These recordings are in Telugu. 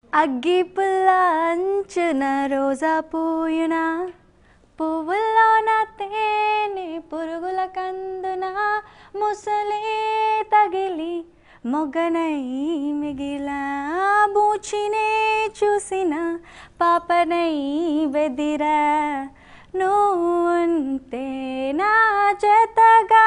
అగ్గి పుల్ల అంచున రోజా పూయున పువ్వుల్లోన తేనె పురుగుల కందున ముసలే తగిలి మొగనై మిగిలా బూచినే చూసిన పాపనై బెదిరా నువ్వుంటే నా చేతగా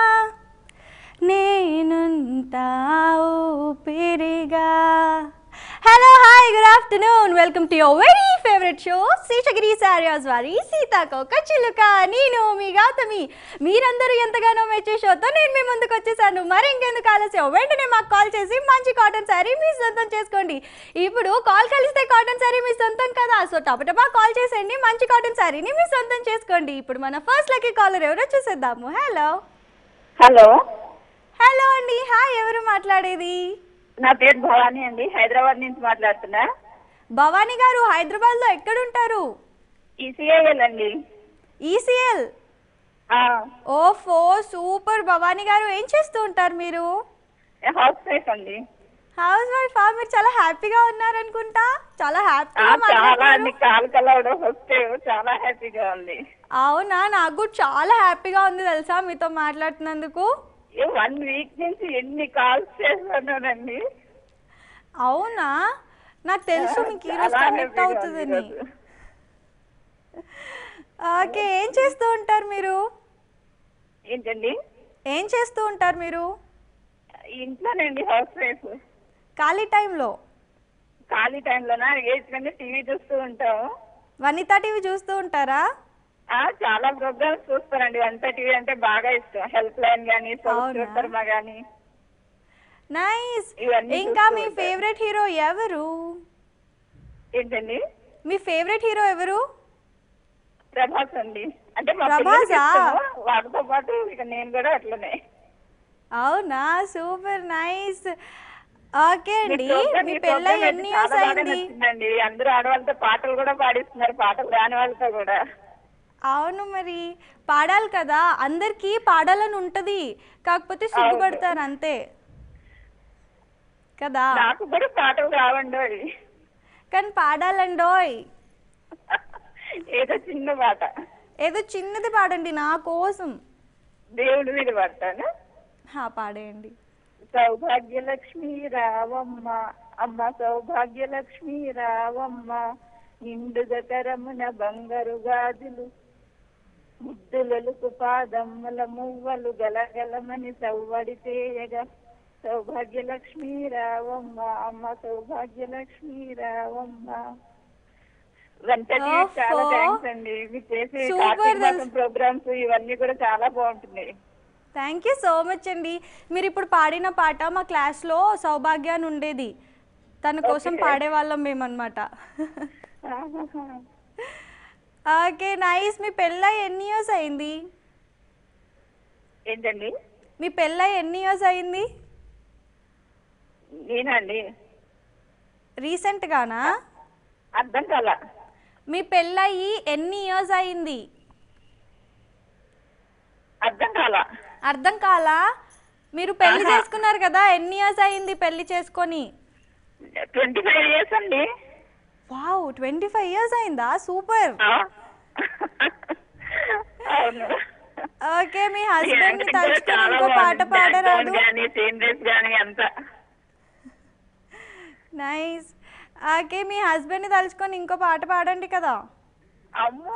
నేనుంటా ఊపిరిగా hello hi good afternoon welcome to your very favourite show Seshagiri sarees వారి సీతాకోక చిలుక నేను మీ గౌతమి మీరందరూ ఎంతగానో మెచ్చే షోతో నేను మీ ముందుకు వచ్చేసాను మరి ఇంకెందుకు ఆలస్యం వెంటనే మాకు కాల్ చేసి మంచి కాటన్ శారీ మీ సొంతం చేసుకోండి ఇప్పుడు కాల్ కలిస్తే కాటన్ శారీ మీ సొంతం కదా సో టపటపా కాల్ చేసేయండి మంచి కాటన్ శారీని మీ సొంతం చేసుకోండి ఇప్పుడు మన ఫస్ట్ లక్కీ కాలర్ ఎవరో చూసేద్దాము హలో హలో హలో అండి హాయ్ ఎవరు మాట్లాడేది నా పేరు భవానీ అండి హైదరాబాద్ నుంచి మాట్లాడుతున్నా భవానీ గారు హైదరాబాద్లో ఎక్కడుంటారు ఈసీఐఎల్ అండి ఈసీఎల్ ఆ, ఓఫో సూపర్ భవానీ గారు ఏం చేస్తూ ఉంటారు మీరు హౌస్ వైఫ్ అండి హౌస్ వైఫ్ మీరు చాలా హ్యాపీగా ఉన్నారనుకుంటా చాలా ఆ, హ్యాపీగా చాలా మాట్లాడుతున్నారు అండి కాలు కలవడం వస్తే చాలా హ్యాపీగా ఉంది అవునా నాకు కూడా చాలా హ్యాపీగా ఉంది తెలుసా మీతో మాట్లాడుతున్నందుకు ఈ వన్ వీక్ నుంచి ఎన్ని కాల్స్ చేస్తున్నానండి అవునా నాకు తెలుసు మీకు ఈరోజు చాలా కనెక్ట్ హ్యాపీగా అవుతుందని ఉంది ఈరోజు. ఓకే ఏం చేస్తూ ఉంటారు మీరు ఏంటండి ఏం చేస్తూ ఉంటారు మీరు ఇంట్లోనండి హౌస్ వైఫ్ ఖాళీ టైంలో ఖాళీ టైంలోనా ఏజ్ కంటే టీవీ చూస్తూ ఉంటాం వనితా టీవీ చూస్తూ ఉంటారా ఆ, చాలా ప్రోగ్రామ్స్ చూస్తానండి వంట టీవీ అంటే బాగా ఇష్టం హెల్ప్ లైన్ కానీ అవునా? శర్మ కానీ నైస్ ఇవన్నీ ఇంకా చూస్తూ మీ ఉంటాను. ఫేవరెట్ హీరో ఎవరు ఏంటండి మీ ఫేవరెట్ హీరో ఎవరు ప్రభాస్ అండి అంటే మా ప్రభాసా? పిల్లలకి ఇష్టము. వాటితో పాటు ఇక నేను కూడా అట్లనే అవునా సూపర్ నైస్ ఓకే మీ అండి program- మీ మీ పెళ్ళ program అయితే ఎన్ని చాలా ఇయర్స్ బాగా అయింది నచ్చిందండి అందరూ ఆడవాళ్ళతో పాటలు కూడా పాడిస్తున్నారు పాటలు రాని వాళ్ళతో కూడా అవును మరి పాడాలి కదా అందరికీ పాడాలని ఉంటది కాకపోతే సిగ్గుపడతారు అంతే కదా నాకు కూడా పాటలు రావండి కానీ పాడాలండోయ్ ఏదో చిన్న పాట ఏదో చిన్నది పాడండి నా కోసం దేవుడి మీద పడతాను హా పాడేయండి సౌభాగ్యలక్ష్మి రావమ్మ అమ్మ సౌభాగ్యలక్ష్మి రావమ్మ నిండుగా కరమున బంగారు గాజులు ముద్దులలకు పాదమ్మల మువ్వలు గలగలమని సవ్వడి చేయగా సౌభాగ్యలక్ష్మి రావమ్మ అమ్మ సౌభాగ్యలక్ష్మి రావమ్మ వెంటనే చాలా ఓహో. థ్యాంక్స్ అండి మీరు చేసే Super కార్తీక మాసం తెలుసు. ప్రోగ్రామ్స్ ఇవన్నీ కూడా చాలా బాగుంటున్నాయి థ్యాంక్ యూ సో మచ్ అండి మీరు ఇప్పుడు పాడిన పాట మా క్లాస్లో సౌభాగ్య అని ఉండేది తన కోసం Okay. పాడేవాళ్ళం మేమన్నమాట ఓకే నైస్ మీ పెళ్ళై ఎన్ని ఇయర్స్ అయింది ఏంటండి మీ పెళ్ళై ఎన్ని ఇయర్స్ అయింది నేనండి రీసెంట్గానా అర్థం కాల మీ పెళ్ళయి ఎన్ని ఇయర్స్ అయింది అర్థం కాల అర్థం కాలా మీరు పెళ్లి ఆహా. చేసుకున్నారు కదా ఎన్ని ఇయర్స్ అయింది పెళ్లి చేసుకొని ట్వంటీ ఫైవ్ ఇయర్స్ అండి వావ్ ట్వంటీ ఫైవ్ ఇయర్స్ అయిందా సూపర్ ఆ. అవును ఓకే మీ హస్బెండ్ ని ఈ యాంకర్ తలుచుకొని చాలా ఇంకో పాట బాగుంది. పాడరాదు Background గానీ సీన్ డ్రెస్ గానీ అంతా నైస్ ఓకే మీ హస్బెండ్ ని తలుచుకొని ఇంకో పాట పాడండి కదా అమ్మో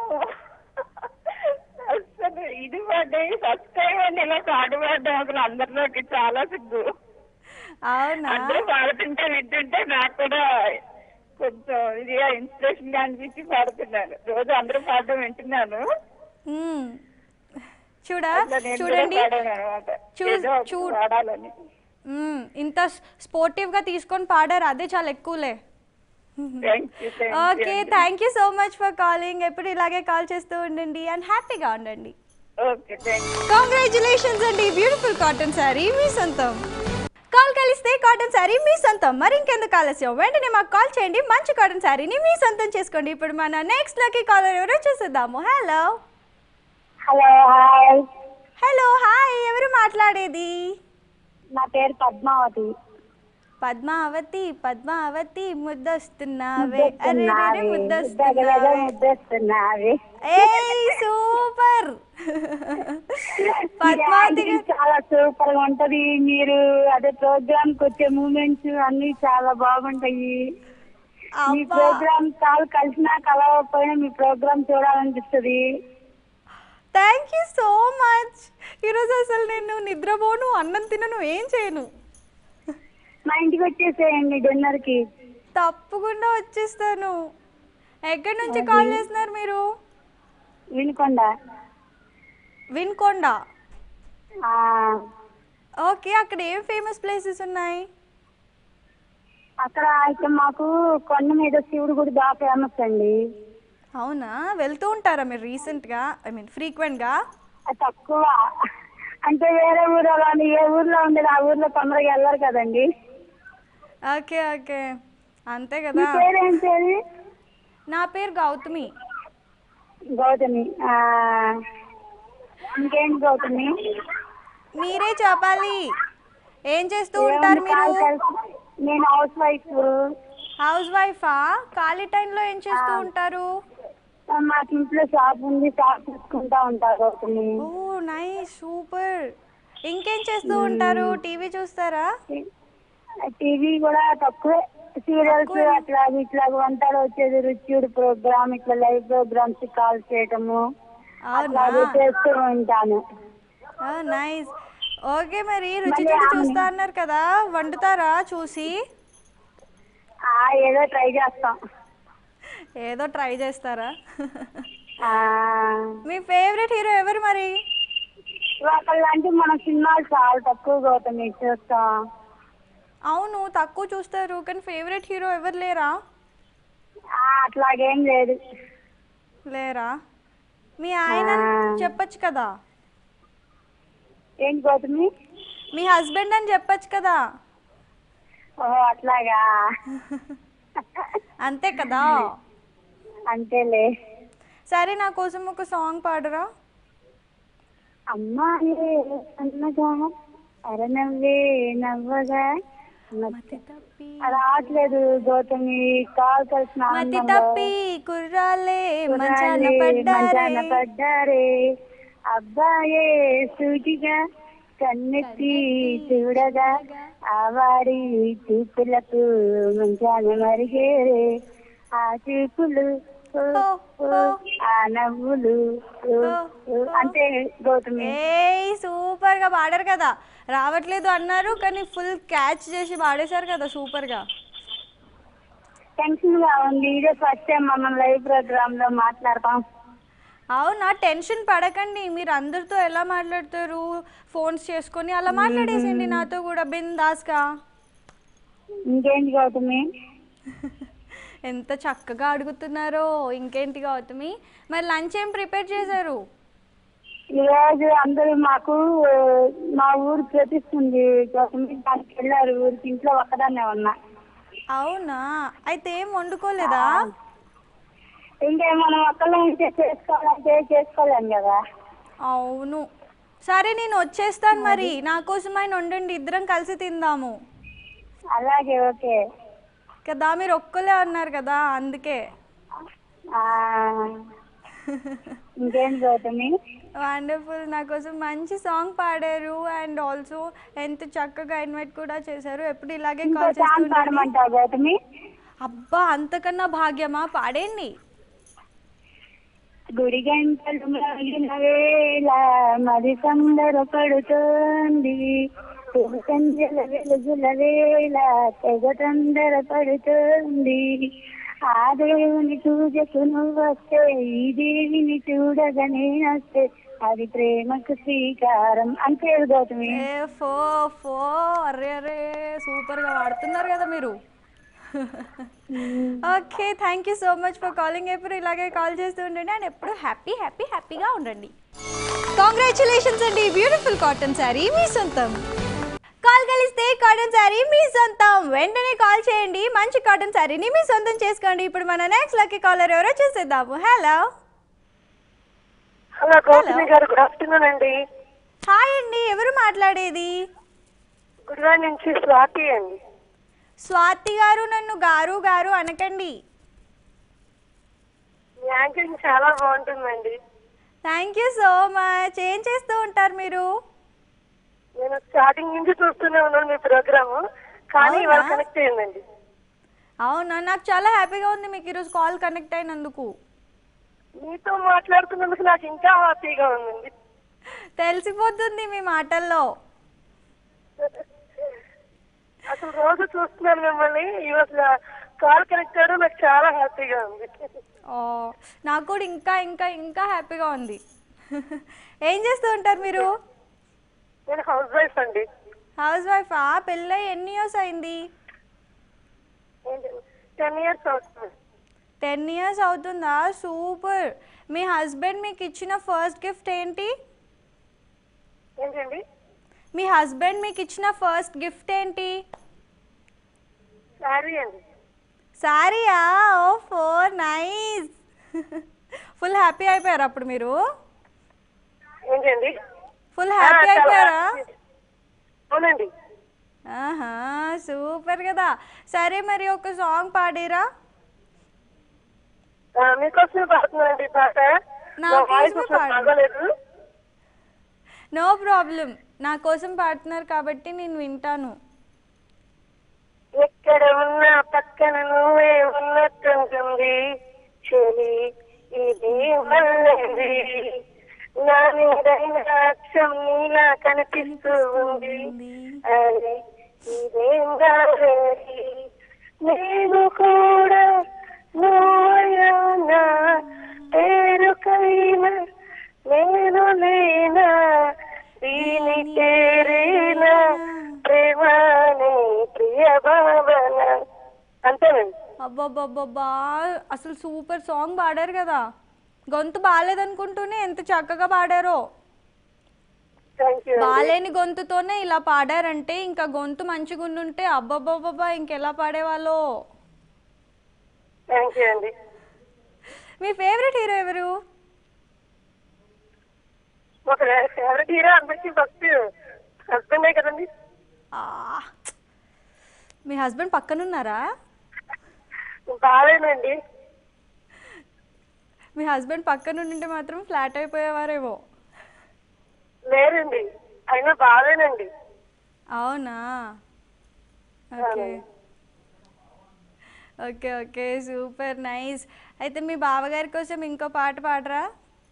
అసలు ఇది పడ్డే ఫస్ట్ టైం అండి ఇలా పాట పాడడం అసలు అందరిలోకి చాలా సిగ్గు అవునా అందరూ పాడుతుంటే వింటుంటే నాకు కూడా కొంచెం ఇది ఇన్స్పిరేషన్ గా అనిపించి పాడుతున్నాను రోజు అందరూ పాడడం వింటున్నాను మ్మ్. చూడ అట్లా నేను కూడా చూడండి పాడాను అన్నమాట. చూ- ఏదో ఒకటి చూ- పాడాలని మ్మ్. ఇంత స్పోర్టివ్ గా తీసుకొని పాడారు అదే చాలా ఎక్కువలే thank you okay thank you so much for calling ఎప్పుడు ఇలాగే కాల్ చేస్తూ ఉండండి అండ్ హ్యాపీగా ఉండండి ఓకే థ్యాంక్ యూ కాంగ్రాచులేషన్స్ అండి బ్యూటిఫుల్ కాటన్ శారీ మీ సొంతం కాల్ కలిస్తే కాటన్ శారీ మీ సొంతం మరి ఇంకెందుకు ఆలస్యం వెంటనే మాకు కాల్ చేయండి మంచి కాటన్ శారీని మీ సొంతం చేసుకోండి ఇప్పుడు మన నెక్స్ట్ లక్కీ కాలర్ ఎవరో చూసేద్దాము hello hello hi hello hi ఎవరు మాట్లాడేది నా పేరు పద్మావతి పద్మావతి పద్మావతి ముద్దొస్తున్నావే అరే రే రే, ముద్దొస్తున్నావే ముద్దొస్తున్నావే ముద్దొస్తున్నావే ఏయ్ సూపర్ పద్మావతి ఇది చాలా సూపర్ గా ఉంటది మీరు అదే ప్రోగ్రామ్ కి వచ్చే మూమెంట్స్ అన్ని చాలా బాగుంటాయి మీ అబ్బా ప్రోగ్రామ్ కాల్ కలిసినా కలవకపోయినా మీ ప్రోగ్రామ్ చూడాలనిపిస్తుంది థ్యాంక్ యూ సో మచ్ ఈరోజు అసలు నేను నిద్రపోను అన్నం తినను ఏం చేయను మా ఇంటికి వచ్చేసేయండి డిన్నర్ కి తప్పకుండా వచ్చేస్తాను ఎక్కడి నుంచి కాల్ చేస్తున్నారు మీరు వినుకొండ విన్కొండ ఆ, ఓకే అక్కడ ఏం ఫేమస్ ప్లేసెస్ ఉన్నాయి అక్కడ అయితే మాకు కొండ మీద శివుడు గుడి బాగా ఫేమస్ అండి అవునా వెళ్తూ ఉంటారా మీరు రీసెంట్గా ఐ మీన్ ఫ్రీక్వెంట్గా అది తక్కువ అంటే వేరే ఊరు వాళ్ళు ఏ ఊర్లో ఉండదు ఆ ఊర్లో తొందరగా వెళ్ళరు కదండి ఓకే ఓకే అంతే మీ కదా పేరేం పేరు నా పేరు గౌతమి గౌతమి ఆ, ఇంకేంటి గౌతమి మీరే చెప్పాలి ఏం చేస్తూ ఉంటారు ఏముంది కాల్ మీరు కలిసి- నేను హౌస్ వైఫ్ హౌస్ వైఫా ఖాళీ టైంలో ఏం చేస్తూ ఉంటారు మాకు ఇంట్లో షాప్ ఉంది షాప్ చూసుకుంటా ఉంటారు గౌతమి ఓ నైస్ సూపర్ ఇంకేం చేస్తూ ఉంటారు టీవీ చూస్తారా టీవీ కూడా తక్కువే సీరియల్స్ తక్కువే. అట్లా ఇట్లా వంటలు వచ్చేది రుచిడు ప్రోగ్రామ్ ఇట్లా లైవ్ ప్రోగ్రామ్స్ కాల్ చేయటము అవునా అట్లా చేస్తూ ఉంటాను నైస్ ఓకే మరి రుచి మళ్ళీ చూసి ఆమె- చూస్తా అన్నారు కదా వండుతారా చూసి ఆ ఏదో ట్రై చేస్తాం ఏదో ట్రై చేస్తారా ఆ, మీ ఫేవరెట్ హీరో ఎవరు మరి ఒకళ్ళు అంటే మన సినిమాలు చాలా తక్కువగా అవుతాయి చూస్తాం అవును తక్కువ చూస్తారు కానీ ఫేవరెట్ హీరో ఎవరు లేరా ఆ, అట్లాగేం లేదు లేరా మీ ఆయన ఆ. చెప్పొచ్చు కదా ఏంటి గౌతమి మీ హస్బెండ్ అని చెప్పొచ్చు కదా ఓహో అట్లాగా అంతే కదా అంతేలే సరే నా కోసం ఒక సాంగ్ పాడరా అమ్మాయి అన్నగా అరనవ్వే నవ్వగా మతి తప్పి రావట్లేదు గౌతమి కాల్ కలిసిన మతి ఆనందంలో తప్పి కుర్రాలే మంచాన కుర్రాళ్ళే మంచాన పడ్డారే పడ్డారే అబ్బాయే సూటిగా కన్నెత్తి చూడగా ఆవారి చూపులకు మంచాన మరిగేరే ఆ చూపులు ఓ, ఓ, ఆ నవ్వులు ఓ, ఓ. అంతే గౌతమి ఏయ్ సూపర్ గా పాడారు కదా రావట్లేదు అన్నారు కానీ ఫుల్ క్యాచ్ చేసి పాడేశారు కదా సూపర్ గా టెన్షన్ గా ఉంది ఇదే ఫస్ట్ టైం మనం లైవ్ ప్రోగ్రామ్ లో మాట్లాడతాం అవునా టెన్షన్ పడకండి మీరు అందరితో ఎలా మాట్లాడతారు ఫోన్స్ చేసుకొని అలా మాట్లాడేసండి నాతో కూడా బిందాస్గా ఇంకేంటి గౌతమి ఎంత చక్కగా అడుగుతున్నారో ఇంకేంటి గౌతమి మరి లంచ్ ఏం ప్రిపేర్ చేశారు ఈ రోజు అందరూ మాకు ఆ, మా ఊరు ప్రతిస్తుంది గౌతమి దానికి వెళ్ళారు ఊరికి ఇంట్లో ఒక్కదాన్నే ఉన్నా అవునా అయితే ఏం వండుకోలేదా ఇంకా మనం ఒక్కళ్ళ ఉంటే చేసుకోవాలంటే చేసుకోలేం కదా అవును సరే నేను వచ్చేస్తాను మరి నా కోసం ఆయన వండండి ఇద్దరం కలిసి తిందాము అలాగే ఓకే కదా మీరు ఒక్కలే అన్నారు కదా అందుకే ఆ, ఇంకేంటి గౌతమి వండర్ఫుల్ నా కోసం మంచి సాంగ్ పాడారు అండ్ ఆల్సో ఎంత చక్కగా ఇన్వైట్ కూడా చేశారు ఎప్పుడు ఇలాగే ఇంకో కాల్ సాంగ్ చేస్తుండండి పాడమంటావు గౌతమి అబ్బా అంతకన్నా భాగ్యమా పాడేయండి గుడి గంటలు మోగిన వేళ మరి సందర పడుతోంది తెగు సంధ్యల వెలుగుల వేళ తెగ తొందర పడుతోంది ఆ దేవుని పూజకు నువ్వు వస్తే ఈ దేవిని చూడగా నేనొస్తే అది ప్రేమకు శ్రీకారం అంతే గౌతమి ఏ ఫో ఫో అరే అరే సూపర్గా పాడుతున్నారు కదా మీరు okay thank you so much for calling ఎప్పుడు ఇలాగే కాల్ చేస్తూ ఉండండి అండ్ ఎప్పుడు హ్యాపీ హ్యాపీ హ్యాపీగా ఉండండి కాంగ్రాచులేషన్స్ అండి బ్యూటిఫుల్ కాటన్ శారీ మీ సొంతం కాల్ కలిస్తే కాటన్ శారీ మీ సొంతం వెంటనే కాల్ చేయండి మంచి కాటన్ శారీని మీ సొంతం చేసుకోండి ఇప్పుడు మన నెక్స్ట్ లక్కీ కాలర్ ఎవరో చూసేద్దాము హలో హలో గౌతమి గారు గుడ్ ఆఫ్టర్నూన్ అండి హాయ్ అండి ఎవరు మాట్లాడేది గుడివాడ నుంచి స్వాతి అండి స్వాతి గారు నన్ను గారు గారు అనకండి మీ యాంకరింగ్ చాలా బాగుంటుందండి థ్యాంక్ యూ సో మచ్ ఏం చేస్తూ ఉంటారు మీరు నేను స్టార్టింగ్ నుంచి చూస్తూనే ఉన్నాను మీ ప్రోగ్రామ్ కానీ అవునా? ఇవాళ కనెక్ట్ అయ్యిందండి అవునా నాకు చాలా హ్యాపీగా ఉంది మీకు ఈరోజు కాల్ కనెక్ట్ అయినందుకు మీతో మాట్లాడుతున్నందుకు నాకు ఇంకా హ్యాపీగా ఉందండి తెలిసిపోతుంది మీ మాటల్లో అసలు రోజు చూస్తున్నాను మిమ్మల్ని ఇవాళ కాల్ కనెక్ట్ అవ్వడం నాకు చాలా హ్యాపీగా ఉంది ఓ నాకు కూడా ఇంకా ఇంకా ఇంకా హ్యాపీగా ఉంది ఏం చేస్తూ ఉంటారు మీరు నేను హౌస్ వైఫ్ అండి హౌస్ వైఫా పెళ్ళై ఎన్ని ఇయర్స్ అయింది టెన్ ఇయర్స్ అవుతుంది టెన్ ఇయర్స్ అవుతుందా సూపర్ మీ హస్బెండ్ మీకు ఇచ్చిన ఫస్ట్ గిఫ్ట్ ఏంటి ఏంటండి మీ హస్బెండ్ మీకు ఇచ్చిన ఫస్ట్ గిఫ్ట్ ఏంటి శారీ అండి సారీయా ఓ ఫోర్ నైస్ ఫుల్ హ్యాపీ అయిపోయారు అప్పుడు మీరు ఏంటండి ఫుల్ హ్యాపీ ఆ, చాలా అయిపోయారా happy. అవునండి ఆహా సూపర్ కదా సరే మరి ఒక సాంగ్ పాడిరా ఆ, మీకోసమే పాడుతున్నానండి ఈ పాట నా నా వాయిస్ కోసమే అసలు పాడు. బాగోలేదు నో ప్రాబ్లం నా కోసం పాడుతున్నారు కాబట్టి నేను వింటాను ఎక్కడ ఉన్నా పక్కన నువ్వే ఉన్నట్టుంటుంది చెలి ఇది మళ్ళీ నా నీడైన అక్షం నీలా కనిపిస్తూ ఉంది అది ఇదేం గాలి నేను కూడా నువ్వయ్యానా పేరుకైనా నేను లేనా దీని పేరేనా ప్రేమాని ప్రియ భావన అంతేనండి అబ్బబ్బబ్బబ్బా అసలు సూపర్ సాంగ్ పాడారు కదా గొంతు బాగాలేదనుకుంటూనే ఎంత చక్కగా పాడారో థ్యాంక్ యూ బాలేని గొంతుతోనే ఇలా పాడారంటే ఇంకా గొంతు మంచిగా ఉండుంటే అబ్బబ్బబ్బబ్బా ఇంకెలా పాడేవాళ్ళో థ్యాంక్ యూ అండి మీ ఫేవరెట్ హీరో ఎవరు ఒక ఫేవరెట్ హీరో అందరికి ఫస్ట్ హస్బెండే కదండి ఆ, మీ హస్బెండ్ పక్కనున్నారా బాగాలేనండి మీ హస్బెండ్ పక్కన ఉంటే మాత్రం ఫ్లాట్ అయిపోయేవారేమో లేరండి అయినా బాగాలేనండి అవునా okay okay okay super nice అయితే మీ బావగారి కోసం ఇంకో పాట పాడరా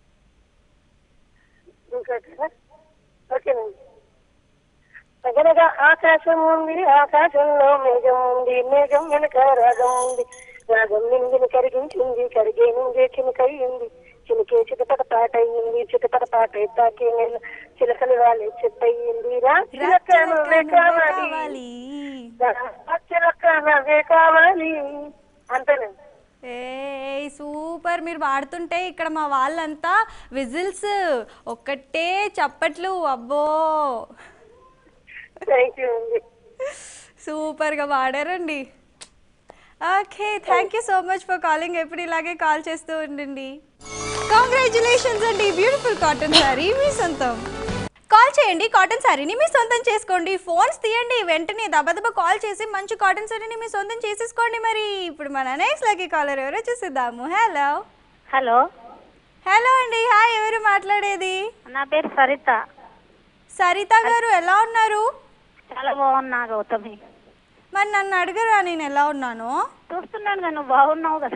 ఇంకోటి ఓకేనండి దగ్గరగా ఆకాశం ఉంది ఆకాశంలో మేఘం ఉంది మేఘం వెనుక రాగం ఉంది రాగం నింగిని కరిగించింది కరిగే నుండి చినుకయ్యింది చినుకే చిటపట పాట అయ్యింది చిటపట పాట తాకే నెల చిలకలు వాళ్ళే చెప్పయ్యింది రా చిలక నువ్వే కావాలి కావాలి రా చిలక నువ్వే కావాలి అంతేనండి ఏ సూపర్ మీరు పాడుతుంటే ఇక్కడ మా వాళ్ళంతా విజిల్స్ ఒక్కటే చప్పట్లు అబ్బో థ్యాంక్ యూ అండి సూపర్గా పాడారండి okay thank you so much for calling ఎప్పుడు ఇలాగే కాల్ చేస్తూ ఉండండి కంగ్రాచులేషన్స్ అండి బ్యూటిఫుల్ కాటన్ శారీ మీ సొంతం కాల్ చేయండి కాటన్ శారీని మీ సొంతం చేసుకోండి ఫోన్స్ తీయండి వెంటనే దబదబ కాల్ చేసి మంచి కాటన్ శారీని మీ సొంతం చేసేసుకోండి మరి ఇప్పుడు మన నెక్స్ట్ లక్కీ కాలర్ ఎవరో చూసిద్దాము హలో హలో హలో అండి హాయ్ ఎవరు మాట్లాడేది నా పేరు సరిత సరిత గారు ఎలా ఉన్నారు చాలా బాగున్నా గౌతమి మరి నన్ను అడగరా నేను ఎలా ఉన్నాను చూస్తున్నాను కదా నువ్వు బాగున్నావు కదా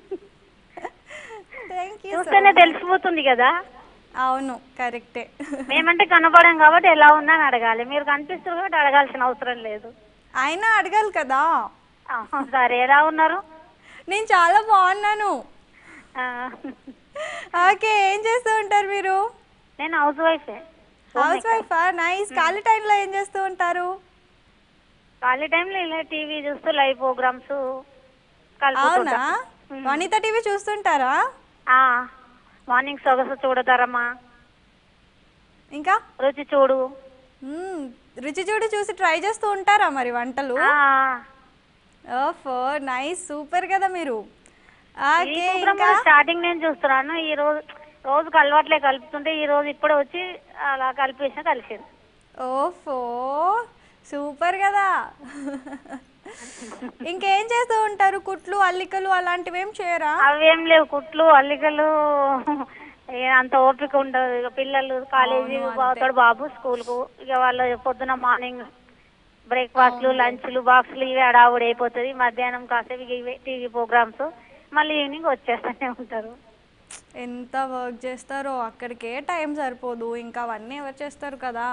థ్యాంక్ యూ చూస్తేనే తెలిసిపోతుంది కదా అవును కరెక్టే మేమంటే కనపడాం కాబట్టి ఎలా ఉందా అని అడగాలి మీరు కనిపిస్తారు కాబట్టి అడగాల్సిన అవసరం లేదు అయినా అడగాలి కదా ఆహా, సరే ఎలా ఉన్నారు నేను చాలా బాగున్నాను ఆ, ఓకే ఏం చేస్తూ ఉంటారు మీరు నేను హౌస్ వైఫే హౌస్ వైఫా నైస్ ఖాళీ టైంలో ఏం చేస్తూ ఉంటారు ఖాళీ టైంలో ఇలా టీవీ చూస్తూ లైవ్ ప్రోగ్రామ్స్ అవునా వనిత టీవీ చూస్తుంటారా మార్నింగ్ సొగసు చూడతారమ్మా ఇంకా రుచి చూడు మ్మ్, రుచి చూడు చూసి ట్రై చేస్తూ ఉంటారా మరి వంటలు ఆ, ఓఫో నైస్ సూపర్ కదా మీరు ఈ ఓకే ప్రోగ్రామ్ ఇంకా స్టార్టింగ్ నేను చూస్తున్నాను ఈ రోజు రోజుకి అలవాట్లే కలుపుతుంటే ఈ రోజు ఇప్పుడే వచ్చి అలా కలిపేసిన కలిసింది ఓఫో సూపర్ కదా ఇంకేం చేస్తూ ఉంటారు కుట్లు అల్లికలు అలాంటివి ఏం చేయరా అవేం లేవు కుట్లు అల్లికలు ఏ అంత ఓపిక ఉండదు ఇక పిల్లలు కాలేజీ అవును, అంతే. పోతాడు బాబు స్కూల్ కు ఇక వాళ్ళ పొద్దున మార్నింగ్ బ్రేక్ఫాస్ట్లు లంచ్లు బాక్సులు ఇవి అడావుడి అయిపోతుంది మధ్యాహ్నం కాసేపు ఇక ఇవే టీవీ ప్రోగ్రామ్స్ మళ్ళీ ఈవినింగ్ వచ్చేస్తూనే ఉంటారు ఎంత వర్క్ చేస్తారో అక్కడికే టైం సరిపోదు ఇంకా అవన్నీ ఎవరు చేస్తారు కదా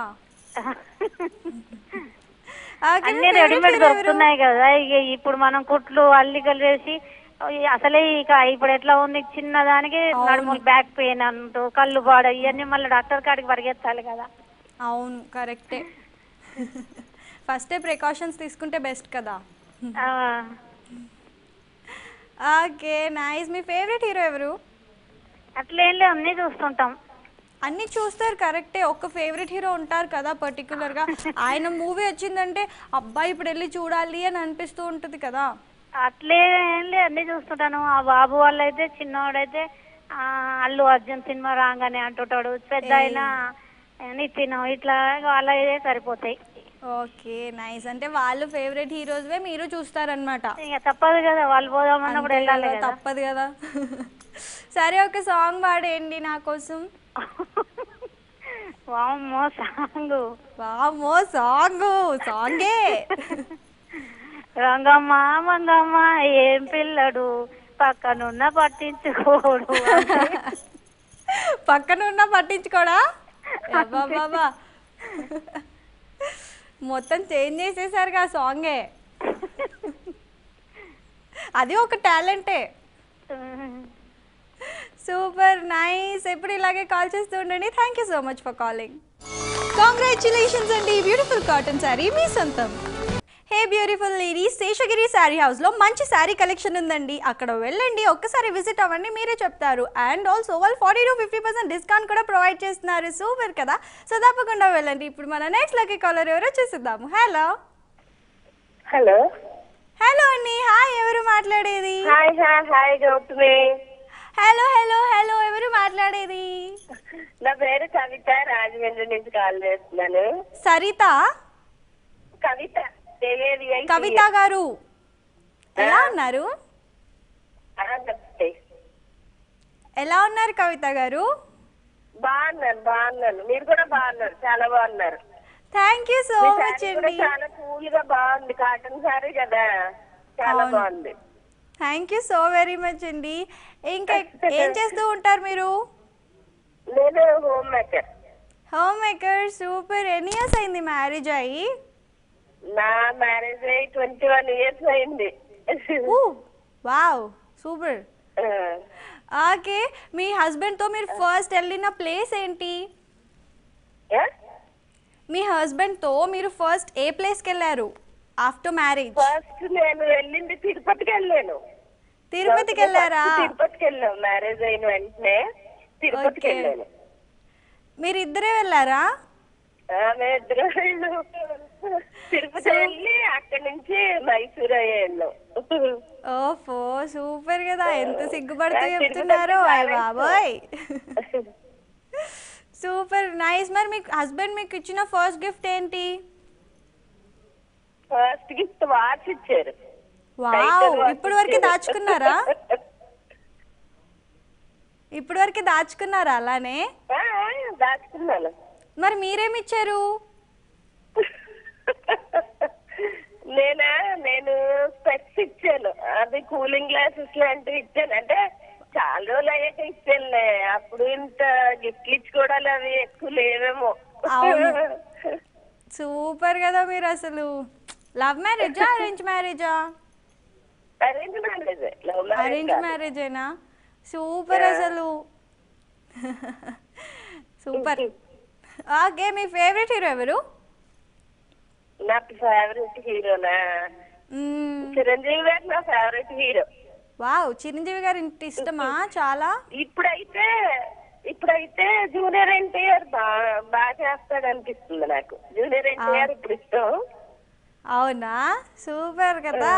ఆఖరికి అన్ని favorite రెడీమేడ్ hero ఎవరు? దొరుకుతున్నాయి కదా ఇక ఇప్పుడు మనం కుట్లు అల్లికలు వేసి ఈ అసలే ఇక ఇప్పుడు ఎట్లా ఉంది చిన్నదానికి అవును. నడుములు బ్యాక్ పెయిన్ అంటూ కళ్ళు బాడ ఇవన్నీ మళ్ళీ డాక్టర్ కాడికి పరిగెత్తాలి కదా అవును కరెక్టే ఫస్టే ప్రికాషన్స్ తీసుకుంటే బెస్ట్ కదా ఆ, ఓకే నైస్ మీ ఫేవరెట్ హీరో ఎవరు అట్లేం లేవు అన్నీ చూస్తుంటాం అన్ని చూస్తారు కరెక్టే ఒక ఫేవరెట్ హీరో ఉంటారు కదా పర్టికులర్గా ఆయన మూవీ వచ్చిందంటే అబ్బాయి ఇప్పుడు వెళ్ళి చూడాలి అని అనిపిస్తూ ఉంటుంది కదా అట్లే ఏం లేదు అన్నీ చూస్తుంటాను ఆ బాబు వాళ్ళు అయితే చిన్నవాడైతే ఆ, అల్లు అర్జున్ సినిమా రాగానే అంటుంటాడు పెద్ద అయినా నితిన్ ఇట్లా వాళ్ళ ఇదే సరిపోతాయి ఓకే నైస్ అంటే వాళ్ళు ఫేవరెట్ హీరోస్వే మీరు చూస్తారనమాట ఇక తప్పదు కదా వాళ్ళు పోదామన్నప్పుడు వెళ్ళాలి కదా తప్పదు కదా సరే ఒక సాంగ్ పాడేయండి నా కోసం వామ్మో సాంగ్ వామో సాంగ్ సాంగే రంగమ్మ మంగమ్మ ఏం పిల్లడు పక్కనున్న పట్టించుకోడు పక్కన ఉన్న పట్టించుకోడా అబ్బా బాబా మొత్తం చేంజ్ చేసేసారుగా ఆ సాంగే అది ఒక టాలెంటే సూపర్ నైస్ ఎప్పుడు ఇలాగే కాల్ చేస్తూ ఉండండి thank you so much for calling congratulations అండి బ్యూటిఫుల్ కాటన్ శారీ మీ సొంతం hey beautiful ladies Seshagiri sari హౌస్లో మంచి శారీ కలెక్షన్ ఉందండి అక్కడ వెళ్ళండి ఒక్కసారి విజిట్ అవ్వండి మీరే చెప్తారు అండ్ ఆల్సో వాళ్ళు forty to fifty percent discount కూడా ప్రొవైడ్ చేస్తున్నారు సూపర్ కదా సో తప్పకుండా వెళ్ళండి ఇప్పుడు మన నెక్స్ట్ లక్కీ కాలర్ ఎవరో చూసిద్దాము హలో హలో హలో అండి హాయ్ ఎవరు మాట్లాడేది hi hi hi Gautami hello hello hello ఎవరు మాట్లాడేది నా పేరు కవిత రాజమండ్రి నుంచి కాల్ చేస్తున్నాను సరిత కవిత తెలియదు కవిత గారు ఎలా ఉన్నారు ఎలా ఉన్నారు కవిత గారు బాగున్నాను బాగున్నాను మీరు కూడా బాగున్నారు చాలా బాగున్నారు థ్యాంక్ యూ సో మీ మచ్ శారీ కూడా అండి చాలా కూల్ గా బాగుంది కాటన్ శారీ కదా చాలా అవును. బాగుంది thank you so very much అండి ఇంకా ఏం చేస్తూ ఉంటారు మీరు నేను home maker home maker super ఎన్ని ఇయర్స్ అయింది మ్యారేజ్ అయ్యి నా మ్యారేజ్ అయ్యి ట్వంటీ వన్ ఇయర్స్ అయింది వావ్ సూపర్ ఓకే మీ హస్బెండ్తో మీరు ఫస్ట్ వెళ్ళిన ప్లేస్ ఏంటి మీ హస్బెండ్తో మీరు ఫస్ట్ ఏ ప్లేస్కి వెళ్ళారు ఆఫ్టర్ మ్యారేజ్ ఫస్ట్ నేను వెళ్ళింది తిరుపతికి వెళ్ళాను తిరుపతికి వెళ్ళారా First తిరుపతికి వెళ్ళాం మ్యారేజ్ అయిన వెంటనే తిరుపతికి Okay. వెళ్ళాను మీరు ఇద్దరే వెళ్ళారా ఆమె ఇద్దరు వెళ్ళాం. తిరుపతి వెళ్ళి అక్కడి నుంచి మైసూర్ అయ్యి వెళ్ళాం ఓఫో సూపర్ కదా ఎంత సిగ్గుపడుతూ నాకు తిరుపతి చెప్తున్నారో అంటే అయ్య చాలా బాబోయ్ సూపర్ నైస్ మరి మీకు హస్బెండ్ మీకు ఇచ్చిన ఫస్ట్ గిఫ్ట్ ఏంటి ఫస్ట్ గిఫ్ట్ వాచ్ ఇచ్చారు వావ్ Titan watch ఇప్పుడు వరకు ఇచ్చారు. దాచుకున్నారా ఇప్పుడు వరకు దాచుకున్నారా అలానే ఆ, ఆ, దాచుకున్నాను మరి మీరేమి ఇచ్చారు నేనా నేను స్పెక్స్ ఇచ్చాను అది కూలింగ్ గ్లాసెస్ లాంటివి ఇచ్చాను అంటే చాలా రోజులు అయ్యాక ఇచ్చానులే అప్పుడు ఇంత గిఫ్ట్లు ఇచ్చుకోవడాలు అవి ఎక్కువ లేవేమో అవును. సూపర్ కదా మీరు అసలు లవ్ మ్యారేజా అరేంజ్ మ్యారేజా arrange marriage love arrange marriage మ్యారేజేనా సూపర్ అసలు సూపర్ ఓకే మీ ఫేవరెట్ హీరో ఎవరు నా ఫేవరెట్ హీరోనా మ్మ్, చిరంజీవి గారు నా ఫేవరెట్ హీరో వావ్ చిరంజీవి గారు ఇంటి ఇష్టమా చాలా ఇప్పుడైతే ఇప్పుడైతే జూనియర్ ఎన్టీఆర్ బాగా బాగా చేస్తాడు అనిపిస్తుంది నాకు జూనియర్ ఎన్టీఆర్ ఇప్పుడు ఇష్టం అవునా సూపర్ కదా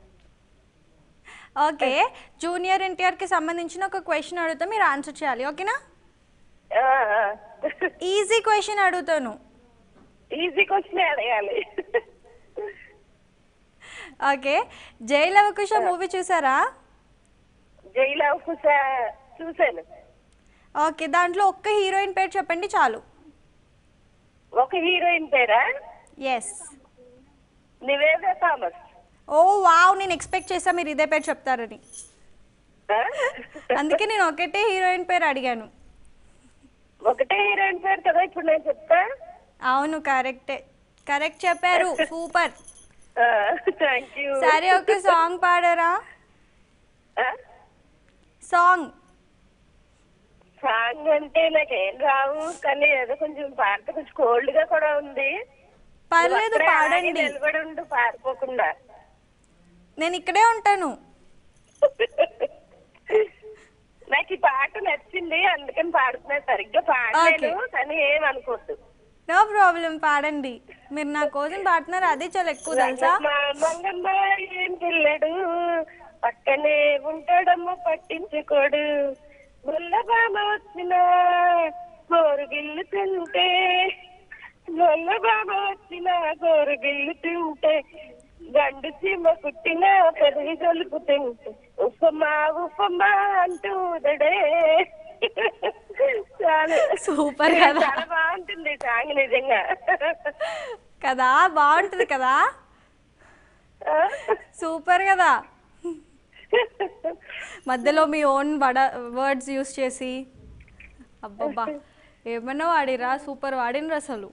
ఓకే జూనియర్ ఎన్టీఆర్కి సంబంధించిన ఒక క్వశ్చన్ అడుగుతా మీరు ఆన్సర్ చేయాలి ఓకేనా ఆ, ఆ. ఈజీ క్వశ్చన్ అడుగుతాను ఈజీ క్వశ్చన్ అడగాలి ఓకే జై లవకుశ మూవీ చూసారా జైలు కుస చూశాను ఓకే దాంట్లో ఒక్క హీరోయిన్ పేరు చెప్పండి చాలు ఒక హీరోయిన్ పేరా ఎస్ నివేద థామస్ ఓ వావ్ నేను ఎక్స్పెక్ట్ చేసా మీరు ఇదే పేరు చెప్తారని ఆ? అందుకే నేను ఒకటే హీరోయిన్ పేరు అడిగాను ఒకటే హీరోయిన్ పేరు కదా ఇప్పుడు నేను చెప్తా అవును కరెక్టే కరెక్ట్ చెప్పారు సూపర్ థ్యాంక్ యూ సరే ఒక సాంగ్ పాడరా సాంగ్ సాంగ్ అంటే నాకేం రావు కానీ ఏదో కొంచెం పాట కొంచెం కోల్డ్ గా కూడా ఉంది పర్లేదు నువ్వు అక్కడే అలాగే పాడండి నిలబడి ఉండు పారిపోకుండా నేను ఇక్కడే ఉంటాను నాకు ఈ పాట నచ్చింది అందుకని పాడుతున్నా సరిగ్గా పాడలేను కానీ ఏమనుకోద్దు నో ప్రాబ్లం పాడండి మీరు నా కోసం పాడుతున్నారు అదే చాలా ఎక్కువ తెలుసా మా మంగమ్మ ఏం పిల్లడు పక్కనే ఉంటాడమ్మ పట్టించుకోడు గొల్లబామ వచ్చిన గోరు గిల్లు తింటే గొల్లబామ వచ్చిన గోరు గిల్లు తింటే గండు చీమ కుట్టిన పెరిగి గొలుపు తింటే ఉప్పమ్మా ఉప్పమ్మా అంటూ ఉదడే చాలు సూపర్ కదా చాలా బాగుంటుంది సాంగ్ నిజంగా కదా బాగుంటుంది కదా సూపర్ కదా మధ్యలో మీ ఓన్ వడ వర్డ్స్ యూస్ చేసి అబ్బబ్బా ఏమన్నా వాడిరా సూపర్ వాడినరు అసలు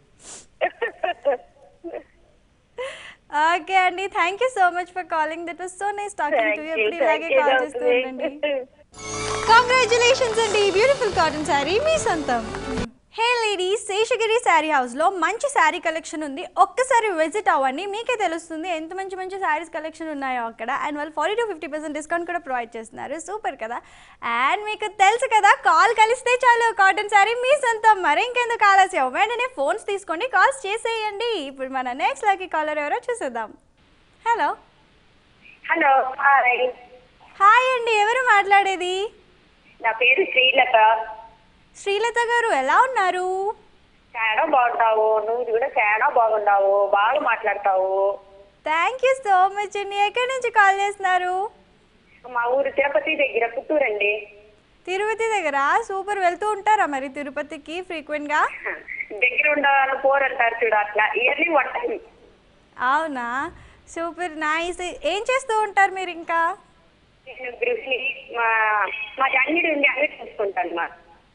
ఓకే అండి thank you so much for calling that was so nice talking to you ఎప్పుడు ఇలాగే కాల్ చేస్తూ ఉండండి కంగ్రాచులేషన్స్ అండి బ్యూటిఫుల్ కాటన్ శారీ మీ సొంతం హే లేడీస్ శేషగిరి శారీ హౌస్లో మంచి శారీ కలెక్షన్ ఉంది ఒక్కసారి విజిట్ అవ్వండి మీకే తెలుస్తుంది ఎంత మంచి మంచి శారీస్ కలెక్షన్ ఉన్నాయో అక్కడ అండ్ వాళ్ళు forty to fifty percent discount కూడా ప్రొవైడ్ చేస్తున్నారు సూపర్ కదా అండ్ మీకు తెలుసు కదా కాల్ కలిస్తే చాలు కాటన్ శారీ మీ సొంతం మరి ఇంకెందుకు ఆలస్యం వెంటనే ఫోన్స్ తీసుకోండి కాల్స్ చేసేయండి ఇప్పుడు మన నెక్స్ట్ లక్కీ కాలర్ ఎవరో చూసేద్దాం హలో హలో హాయ్ హాయ్ అండి ఎవరు మాట్లాడేది నా పేరు శ్రీలత శ్రీలత గారు ఎలా ఉన్నారు చాలా బాగుంటావు నువ్వు కూడా చాలా బాగున్నావు బాగా మాట్లాడతావు థ్యాంక్ యూ సో మచ్ అండి ఎక్కడి నుంచి కాల్ చేస్తున్నారు మా ఊరు తిరుపతి దగ్గర పుత్తూరు అండి తిరుపతి దగ్గర సూపర్ వెళ్తూ ఉంటారా మరి తిరుపతికి ఫ్రీక్వెంట్గా దగ్గర ఉండాలని పోరంటారు చూడు అట్లా ఇయర్లీ వన్ టైం అవునా సూపర్ నైస్ ఏం చేస్తూ ఉంటారు మీరు ఇంకా నేను గృహిణి మా మాది అంగడి ఉంది అంగడి చూసుకుంటాను మా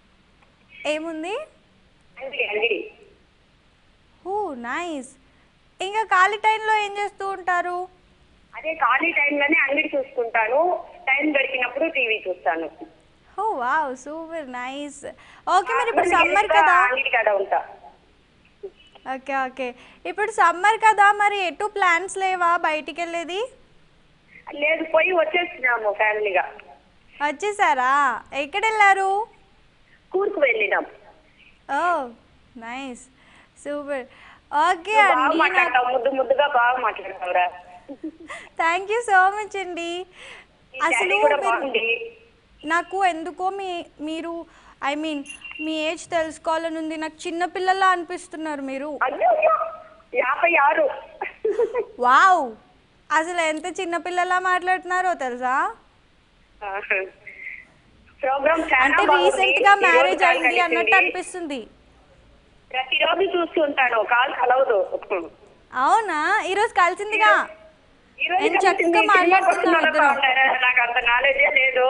ఏముంది అంగడి అంగడి ఓ నైస్ ఇంకా ఖాళీ టైంలో ఏం చేస్తూ ఉంటారు అదే ఖాళీ టైంలోనే అంగడి చూసుకుంటాను టైం దొరికినప్పుడు టీవీ చూస్తాను ఓ వావ్ సూపర్ నైస్ ఓకే మరి ఇప్పుడు సమ్మర్ కదా అంగడి కాడ ఉంటా ఓకే ఓకే ఇప్పుడు సమ్మర్ కదా మరి ఎటు ప్లాన్స్ లేవా బయటికి వెళ్ళేది లేదు పోయి వచ్చేసినాము ఫ్యామిలీగా వచ్చేసారా ఎక్కడ వెళ్ళారు కూర్కు వెళ్ళినాం ఓ నైస్ సూపర్ ఓకే బాగా అండి మాట్లాడతావు ముద్దు ముద్దుగా బాగా మాట్లాడతావురా థ్యాంక్ యూ సో మచ్ అండి ఈ అసలు శారీ కూడా మీరు- బాగుంది నాకు ఎందుకో మీ మీరు ఐ మీన్ మీ ఏజ్ తెలుసుకోవాలని ఉంది నాకు చిన్న పిల్లలా అనిపిస్తున్నారు మీరు అయ్యో యాభై ఆరు వావ్ అసలు ఎంత చిన్న పిల్లలా మాట్లాడుతున్నారో తెలుసా ప్రోగ్రామ్ చాలా అంటే బాగుంది. రీసెంట్ గా ఈ రోజు మ్యారేజ్ కాల్ అయింది అన్నట్టు కలిసింది. అనిపిస్తుంది ప్రతిరోజు చూస్తుంటాను కాల్ కలవదు అవునా ఈరోజు కలిసిందిగా ఈ రోజు ఎంత కలిసింది. చక్కగా సినిమాకి మాట్లాడుతున్నాం వస్తున్నారా ఇద్దరం. బాగున్నారా? నాకు అంత నాలెడ్జే లేదు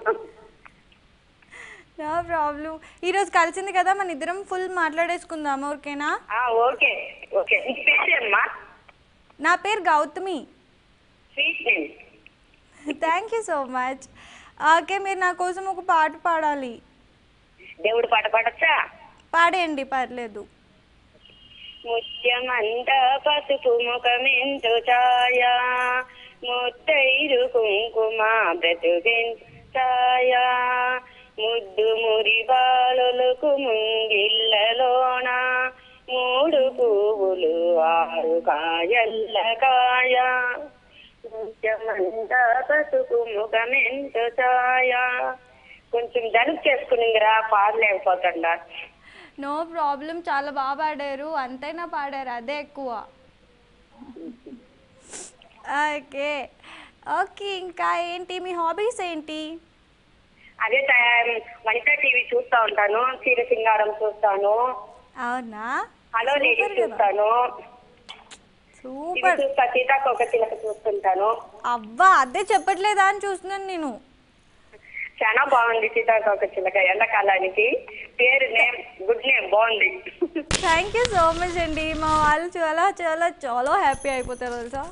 నో ప్రాబ్లం ఈరోజు కలిసింది కదా మన ఇద్దరం ఫుల్ మాట్లాడేసుకుందాం ఓకేనా ఆ, ఓకే ఓకే నీ పేరు అమ్మా నా పేరు Gautami sweet name thank you so much okay మీరు నా కోసం ఒక పాట పాడాలి దేవుడు పాట పాడచ్చా పాడేయండి పర్లేదు ముత్యమంత పసుపు ముఖమెంతో ఛాయ ముత్తైరు కుంకుమ బ్రతుకెంత ఛాయ ముద్దు మురి బాలులకు ముంగిళ్ళలోన మూడు పువ్వులు ఆరు కాయల్ల కాయ ముత్యమంత పసుపు ముఖమెంతో ఛాయ కొంచెం జలుబు చేసుకునిందిరా పాడలేకపోతుండా నో ప్రాబ్లం చాలా బాగా పాడారు అంతైనా పాడారు అదే ఎక్కువ ఓకే ఓకే ఇంకా ఏంటి మీ హాబీస్ ఏంటి అదే తయారు వంట టీవీ చూస్తా ఉంటాను చీర సింగారం చూస్తాను అవునా హలో లేడీ సూపర్ కదా చూస్తాను ఇది సూపర్ చూస్తా సీతాకోక చిలక చూస్తుంటాను అబ్బా అదే చెప్పట్లేదా అని చూస్తున్నాను నేను చాలా బాగుంది సీతాకోక చిలక ఎండాకాలానికి పేరు నేమ్ గుడ్ నేమ్ బాగుంది థ్యాంక్ యూ సో మచ్ అండి మా వాళ్ళు చాలా చాలా చాలా హ్యాపీ అయిపోతారు తెలుసా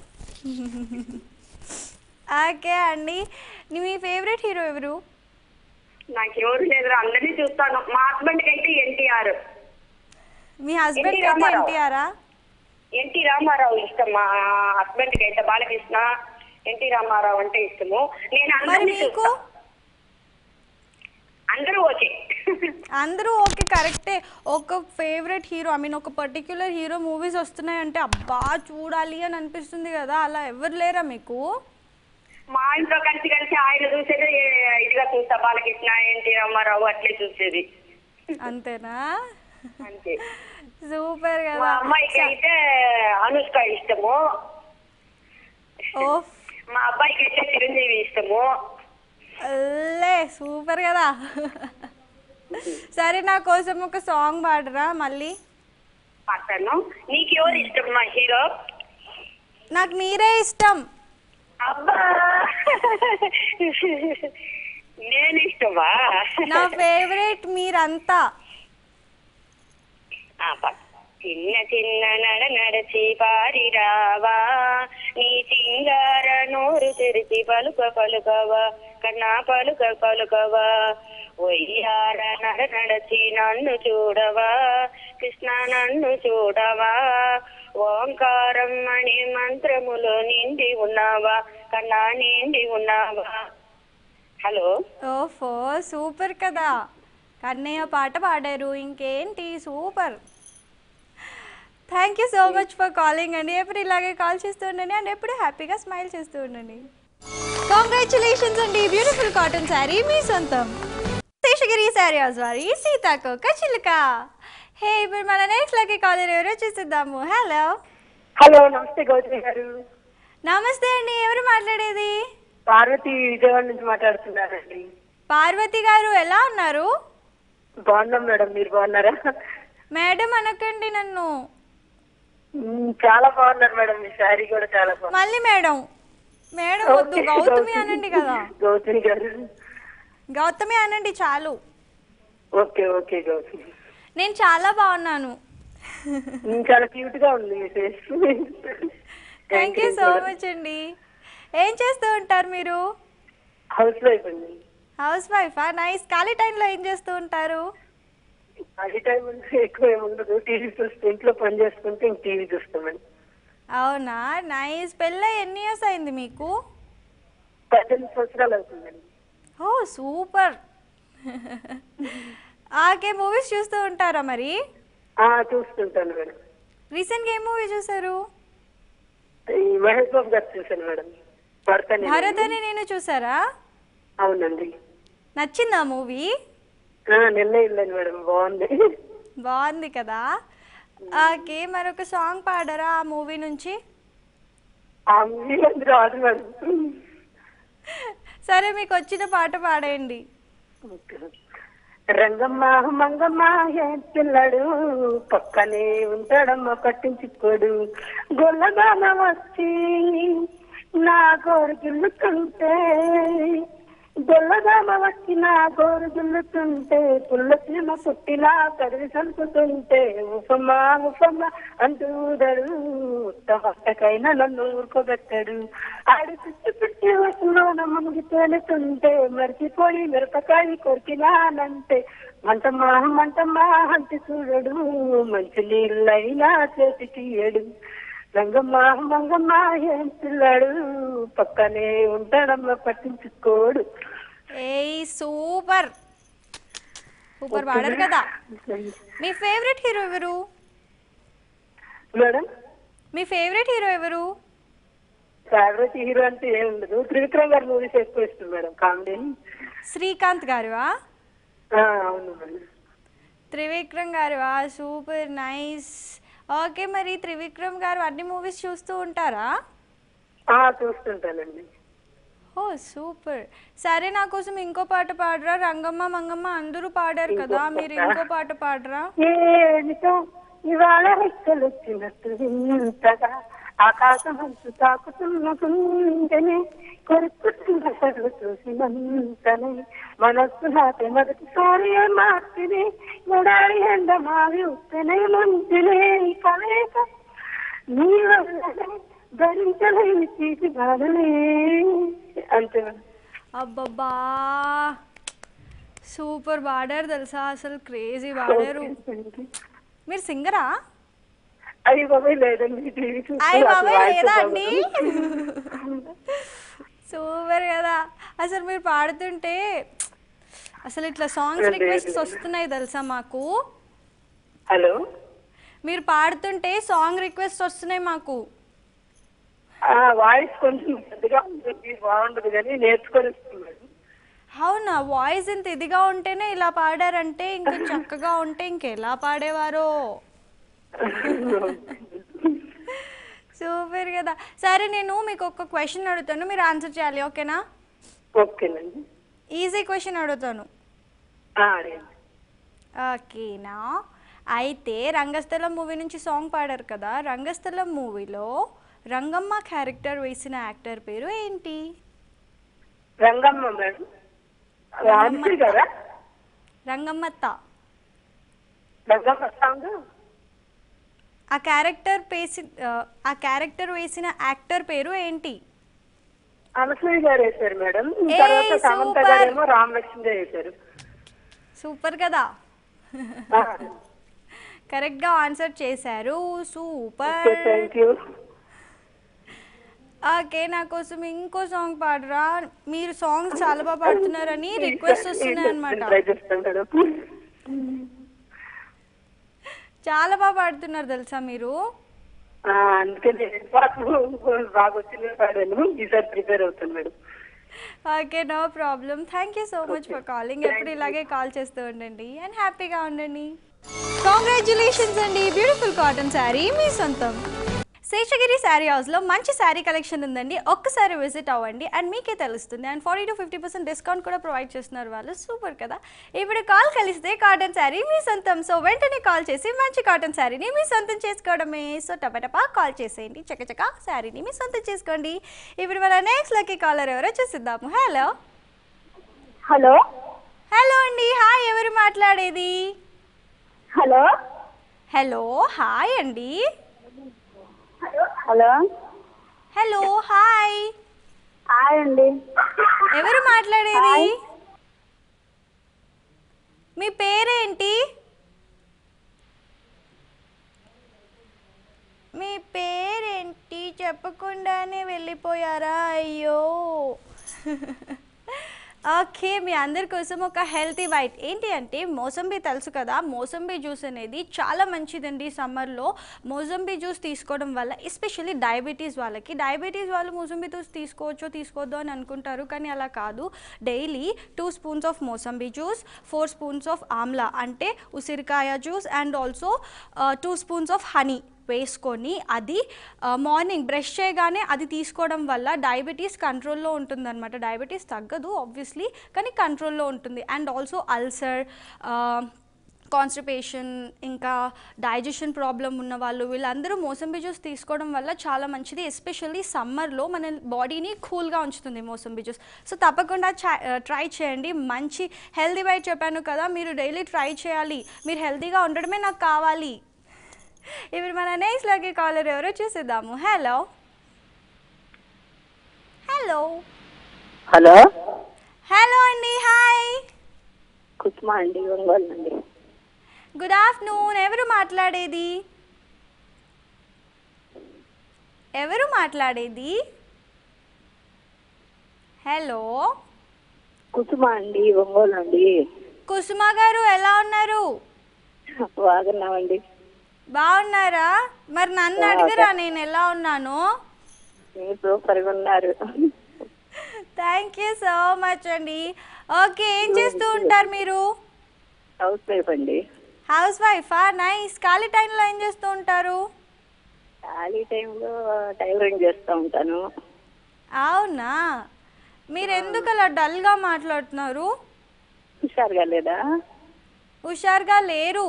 ఓకే అండి నీ- మీ ఫేవరెట్ హీరో ఎవరు నాకు ఎవరు లేదు అందరినీ చూస్తాను మా హస్బెండ్ కి అయితే ఎన్టీఆర్ మీ హస్బెండ్ ఎన్టీ అయితే రామారావు. ఎన్టీఆరా ఎన్టీ రామారావు ఇష్టం మా హస్బెండ్ కి అయితే బాలకృష్ణ ఎన్టీ రామారావు అంటే ఇష్టము నేను మరి అందరినీ మీకు చూస్తా అందరూ ఓకే అందరూ ఓకే కరెక్టే ఒక ఫేవరెట్ హీరో ఐ మీన్ ఒక పర్టిక్యులర్ హీరో మూవీస్ వస్తున్నాయంటే అబ్బా చూడాలి అని అనిపిస్తుంది కదా అలా ఎవరు లేరా మీకు మా ఇంట్లో కలిసి కలిసి ఆయన చూసేది ఇదిగా చూస్తా బాలకృష్ణ ఎన్టీ రామారావు అట్లే చూసేది అంతేనా అంతే సూపర్ మా కదా అమ్మాయికి అయితే అనుష్క ఇష్టము ఓ మా అబ్బాయికి అయితే చిరంజీవి ఇష్టము అల్లే సూపర్ కదా సరే నా కోసం ఒక సాంగ్ పాడరా మళ్ళీ పాడతాను నీకు ఎవరు ఇష్టం మా హీరో నాకు మీరే ఇష్టం అబ్బా నేను ఇష్టమా నా ఫేవరెట్ మీరంతా ఆ, పా- చిన్న చిన్న నడ నడచి పారిరావా నీ సింగార నోరు తెరిచి పలుక పలుకవా కన్నా పలుక పలుకవా ఒయ్యార నడ నడచి నన్ను చూడవా కృష్ణ నన్ను చూడవా ఓంకారం అనే మంత్రములో నిండి ఉన్నావా కన్నా నిండి ఉన్నావా హలో ఓఫో సూపర్ కదా కన్నయ్య పాట పాడారు ఇంకేంటి super thank you so much for calling అండి ఎప్పుడు ఇలాగే కాల్ చేస్తూ ఉండండి అండ్ ఎప్పుడు హ్యాపీగా స్మైల్ చేస్తూ ఉండండి కాంగ్రాచులేషన్స్ అండి బ్యూటిఫుల్ కాటన్ శారీ మీ సొంతం శేషగిరి శారీ హౌస్ వారి సీతాకోక చిలుక హే ఇప్పుడు మన నెక్స్ట్ లకి కాలర్ ఎవరో చూసిద్దాము హలో హలో నమస్తే గౌతమి గారు నమస్తే అండి ఎవరు మాట్లాడేది పార్వతి విజయవాడ నుంచి మాట్లాడుతున్నానండి పార్వతి గారు ఎలా ఉన్నారు బాగున్నాం మేడం మీరు బాగున్నారా మేడం అనకండి నన్ను మ్, చాలా బాగున్నారు మేడం మీ శారీ కూడా చాలా బాగుంది మళ్ళీ మేడం మేడం వద్దు ఓకే, గౌతమి అనండి కదా గౌతమి గారు గౌతమి అనండి చాలు ఓకే ఓకే గౌతమి నేను చాలా బాగున్నాను మ్, చాలా క్యూట్ గా ఉంది మీ face thank you so much అండి ఏం చేస్తూ ఉంటారు మీరు హౌస్ వైఫ్ అండి హౌస్ వైఫా నైస్ ఖాళీ టైంలో ఏం చేస్తూ ఉంటారు అది టైం అంటే ఎక్కువ ఏమి ఉండదు టీవీ చూస్తే ఇంట్లో పని చేసుకుంటే ఇంక టీవీ చూస్తామండి అవునా నైస్ పెళ్ళి ఎన్ని ఇయర్స్ అయింది మీకు పద్దెనిమిది సంవత్సరాలు అవుతుందండి ఓ సూపర్ ఆకే మూవీస్ చూస్తూ ఉంటారా మరి ఆ, చూస్తుంటాను మేడం రీసెంట్గా ఏ మూవీ చూసారు ఈ మహేష్ బాబు గారు చూశాను మేడం పడతాను భరత్ అని నేను చూసారా అవునండి నచ్చిందా మూవీ ఆ, నిన్న వెళ్ళాను మేడం బాగుంది బాగుంది కదా ఓకే మరొక సాంగ్ పాడరా ఆ మూవీ నుంచి ఆ మూవీ రాదు మేడం సరే మీకు వచ్చిన పాట పాడేయండి రంగమ్మ మంగమ్మ ఏ పిల్లడు పక్కనే ఉంటాడమ్మ పట్టించుకోడు గొల్లదాన వచ్చి నా గోరు గిల్లుతుంటే గొల్లదామ వచ్చి నా గోరు గిల్లుతుంటే పుల్ల సీమ పుట్టిలా కదిలి చంపుతుంటే ఉఫమ్మా ఉఫమ్మ అంటూదడు ఉత్తకైనా నన్ను ఊరుకోబెట్టాడు ఆడి చుట్టు పెట్టి వసులోన మునిగి తేలుతుంటే మర్చిపోయి మిరపకాయ కొరికినానంటే మంటమ్మా మంటమ్మా అంటి చూడడు మంచి నీళ్ళైనా చేతికి ఏడు రంగమ్మ మంగమ్మ ఏం పిల్లాడు పక్కనే ఉంటాడమ్మ పట్టించుకోడు ఏయ్ సూపర్ సూపర్ పాడారు కదా మీ ఫేవరెట్ హీరో ఎవరు మేడం మీ ఫేవరెట్ హీరో ఎవరు ఫేవరెట్ హీరో అంటే ఏం ఉండదు త్రివిక్రమ్ గారి మూవీస్ ఎక్కువ ఇష్టం మేడం కామెడీ శ్రీకాంత్ గారువా ఆ, అవును మేడం త్రివిక్రమ్ గారువా సూపర్ నైస్ ఓకే మరి త్రివిక్రమ్ గారు అన్ని మూవీస్ చూస్తూ ఉంటారా ఆ, చూస్తుంటానండి ఓ సూపర్ సరే నా కోసం ఇంకో పాట పాడరా రంగమ్మ మంగమ్మ అందరూ పాడారు కదా మీరు ఇంకో పాట పాడరా ఏమిటో ఇవాళ రెక్కలు వచ్చినట్టు వింతగా ఆకాశం అంచు తాకుతున్న గుండెనే కొరుకుతున్న కళ్ళు చూసినంతనే మనస్సు నాటి మొదటిసారి మార్చినే ఎడారి ఎండ మావి ఉప్పెనే మంచినే కలేక నీ వల్లనే భరించలేని తీసి బాధలే అంతే అబ్బబ్బా సూపర్ పాడారు తెలుసా అసలు క్రేజీ పాడారు మీరు సింగరా అయ్యి బాబాయ్ లేదండి టీవీ అయ్య బాబాయ్ లేదా చూసి అండి సూపర్ కదా అసలు మీరు పాడుతుంటే అసలు ఇట్లా సాంగ్స్ లేదు, రిక్వెస్ట్స్ లేదు. వస్తున్నాయి తెలుసా మాకు హలో మీరు పాడుతుంటే సాంగ్ రిక్వెస్ట్ వస్తున్నాయి మాకు ఆ వాయిస్ కొంచెం పెద్దగా ఉంటుంది బాగుంటుంది కానీ నేర్చుకొని వస్తున్నాడు అవునా వాయిస్ ఇంత ఇదిగా ఉంటేనే ఇలా పాడారంటే ఇంక చక్కగా ఉంటే ఇంకెలా పాడేవారో సూపర్ కదా సరే నేను మీకు ఒక క్వశ్చన్ అడుగుతాను మీరు ఆన్సర్ చేయాలి ఓకేనా ఓకేనండి ఈజీ క్వశ్చన్ అడుగుతాను ఆ, అడగండి ఓకేనా అయితే రంగస్థలం మూవీ నుంచి సాంగ్ పాడారు కదా రంగస్థలం మూవీలో రంగమ్మ క్యారెక్టర్ వేసిన యాక్టర్ పేరు ఏంటి రంగమ్మ మేడం రాజశ్రీ గారా రంగమ్మత్త రంగమ్మ సాంగ్ ఆ క్యారెక్టర్ పేసి ఆ క్యారెక్టర్ వేసిన యాక్టర్ పేరు ఏంటి అనసూయ గారు వేశారు మేడం ఏ, తర్వాత సమంత సూపర్. గారేమో రామలక్ష్మి గారు వేశారు సూపర్ కదా ఆ, కరెక్ట్గా ఆన్సర్ చేశారు super okay thank you okay నా కోసం ఇంకో సాంగ్ పాడరా మీరు సాంగ్స్ చాలా బాగా పాడుతున్నారని రిక్వెస్ట్ వస్తున్నాయి అనమాట ట్రై చేస్తాను మేడం చాలా బాగా పాడుతున్నారు తెలుసా మీరు ఆ, అందుకే నేను పాటు బాగా వచ్చింది పాడాను ఈసారి ప్రిపేర్ అవుతాను madam okay no problem thank you so much for calling ఎప్పుడు ఇలాగే కాల్ చేస్తూ ఉండండి అండ్ హ్యాపీగా ఉండండి కాంగ్రాచులేషన్స్ అండి బ్యూటిఫుల్ కాటన్ శారీ మీ సొంతం శేషగిరి శారీ హౌస్లో మంచి శారీ కలెక్షన్ ఉందండి ఒక్కసారి విజిట్ అవ్వండి అండ్ మీకే తెలుస్తుంది and forty to fifty percent discount కూడా ప్రొవైడ్ చేస్తున్నారు వాళ్ళు సూపర్ కదా ఇప్పుడు కాల్ కలిస్తే కాటన్ శారీ మీ సొంతం సో వెంటనే కాల్ చేసి మంచి కాటన్ శారీని మీ సొంతం చేసుకోవడమే సో టపటపా కాల్ చేసేయండి చకచక శారీని మీ సొంతం చేసుకోండి ఇప్పుడు మన నెక్స్ట్ లక్కీ కాలర్ ఎవరో చూసిద్దాము హలో హలో హలో అండి హాయ్ ఎవరు మాట్లాడేది హలో హలో హాయ్ అండి హలో హలో హాయ్ హాయ్ అండి ఎవరు మాట్లాడేది మీ పేరేంటి మీ పేరేంటి చెప్పకుండానే వెళ్ళిపోయారా అయ్యో ఓకే మీ అందరి కోసం ఒక హెల్తీ వైట్ ఏంటి అంటే మోసంబి తెలుసు కదా మోసంబి జ్యూస్ అనేది చాలా మంచిదండి సమ్మర్లో మోసంబి జ్యూస్ తీసుకోవడం వల్ల ఎస్పెషల్లీ డయాబెటీస్ వాళ్ళకి డయాబెటీస్ వాళ్ళు మోసంబి జ్యూస్ తీసుకోవచ్చో తీసుకోవద్దు అని అనుకుంటారు కానీ అలా కాదు daily two spoons of mosambi juice four spoons of amla అంటే ఉసిరికాయ juice and also two spoons of honey వేసుకొని అది మార్నింగ్ బ్రష్ చేయగానే అది తీసుకోవడం వల్ల డయాబెటీస్ కంట్రోల్లో ఉంటుందన్నమాట డయాబెటీస్ తగ్గదు ఆబ్వియస్లీ కానీ కంట్రోల్లో ఉంటుంది అండ్ ఆల్సో అల్సర్ కాన్స్టిపేషన్ ఇంకా డైజెషన్ ప్రాబ్లం ఉన్న వాళ్ళు వీళ్ళందరూ మోసంబి జ్యూస్ తీసుకోవడం వల్ల చాలా మంచిది ఎస్పెషల్లీ సమ్మర్లో మన బాడీని కూల్గా ఉంచుతుంది మోసంబి జ్యూస్ సో తప్పకుండా ట్రై చేయండి మంచి హెల్దీ వైట్ చెప్పాను కదా మీరు డైలీ ట్రై చేయాలి మీరు హెల్తీగా ఉండడమే నాకు కావాలి ఇప్పుడు మన నెక్స్ట్ లాగే కాలర్ ఎవరో చూసేద్దాము హలో హలో హలో హలో అండి హాయ్ కుసుమా అండి ఒంగోలు అండి గుడ్ ఆఫ్టర్నూన్ ఎవరు మాట్లాడేది ఎవరు మాట్లాడేది హలో కుసుమా అండి ఒంగోలు అండి కుసుమ గారు ఎలా ఉన్నారు బాగున్నామండి బాగున్నారా మరి నన్ను అడిగరా నేను ఎలా ఉన్నాను మీరు సూపర్గా ఉన్నారు థ్యాంక్ యూ సో మచ్ అండి ఓకే ఏం చేస్తూ ఉంటారు మీరు హౌస్ వైఫ్ అండి హౌస్ వైఫా నైస్ ఖాళీ టైంలో ఏం చేస్తూ ఉంటారు ఖాళీ టైంలో టైలరింగ్ చేస్తూ ఉంటాను అవునా మీరు ఎందుకు అలా డల్గా మాట్లాడుతున్నారు హుషారుగా లేదా హుషారుగా లేరు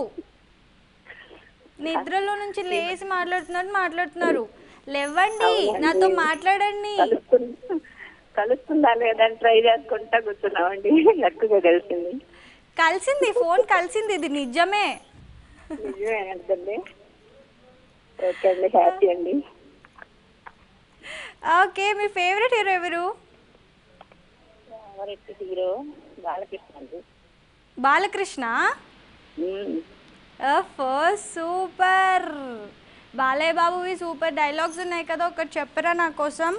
నిద్రలో నుంచి లేచి మాట్లాడుతున్నట్టు మాట్లాడుతున్నారు లేవండి నాతో మాట్లాడండి కలుస్తుందా కలుస్తుందా లేదా అని ట్రై చేసుకుంటా కూర్చున్నామండి లక్కుగా కలిసింది కలిసింది ఫోన్ కలిసింది ఇది నిజమే నిజమే అంతండి ఓకే అండి హ్యాపీ అండి ఓకే మీ ఫేవరెట్ హీరో ఎవరు ఫేవరెట్ హీరో బాలకృష్ణ అండి బాలకృష్ణ మ్మ్. సూపర్ బాలయ్య బాబువి సూపర్ డైలాగ్స్ ఉన్నాయి కదా ఒకటి చెప్పరా నా కోసం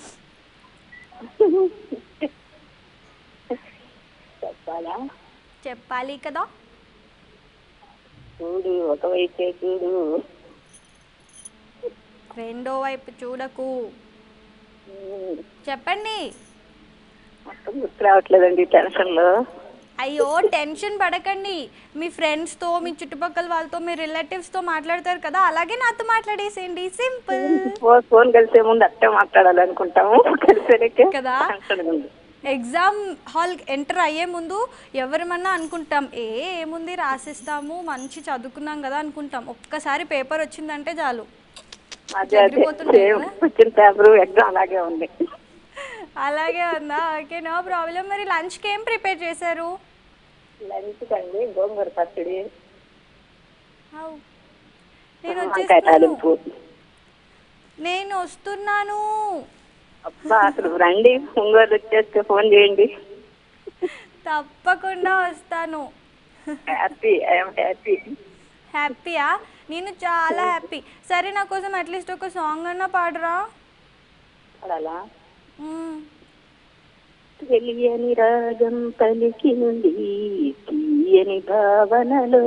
చెప్పాలా చెప్పాలి కదా చూడు ఒకవైపే చూడు రెండో వైపు చూడకు మ్మ్. చెప్పండి మొత్తం గుర్తు రావట్లేదండి టెన్షన్ లో అయ్యో టెన్షన్ పడకండి మీ ఫ్రెండ్స్తో మీ చుట్టుపక్కల వాళ్ళతో మీ రిలేటివ్స్తో మాట్లాడతారు కదా అలాగే నాతో మాట్లాడేసేయండి సింపుల్ ఫోన్ ఫోన్ కలిసే ముందు అట్టే మాట్లాడాలనుకుంటాము కలిసేలకే కదా? టెన్షన్ ఉంది ఎగ్జామ్ హాల్ ఎంటర్ అయ్యే ముందు ఎవరిమన్నా అనుకుంటాం ఏ ఏముంది రాసిస్తాము మంచి చదువుకున్నాం కదా అనుకుంటాం ఒక్కసారి పేపర్ వచ్చిందంటే చాలు అదే అదే చెదిరిపోతున్నాయి సేమ్ కదా? వచ్చిన పేపర్ ఎగ్జామ్ అలాగే ఉంది అలాగే ఉందా ఓకే నో ప్రాబ్లం మరి లంచ్కి ఏం ప్రిపేర్ చేశారు లంచ్ కండి గోంగూర పచ్చడి ఔ. నేను వంకాయ వచ్చేస్తున్నాను తాలింపు నేను వస్తున్నాను అబ్బా అసలు రండి ఒంగోలు వచ్చేస్తే ఫోన్ చేయండి తప్పకుండా వస్తాను హ్యాపీ ఐఎమ్ హ్యాపీ హ్యాపీయా నేను చాలా హ్యాపీ సరే నా కోసం అట్లీస్ట్ ఒక సాంగ్ అన్నా పాడరా అలా మ్మ్. తెలియని రాగం పలికింది తీయని భావనలో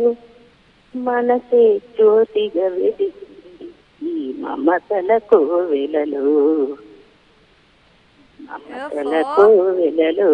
మనసే జ్యోతిగా వెలిగింది ఈ మమతల కోవెలలో మమతల ఓహో. కోవెలలో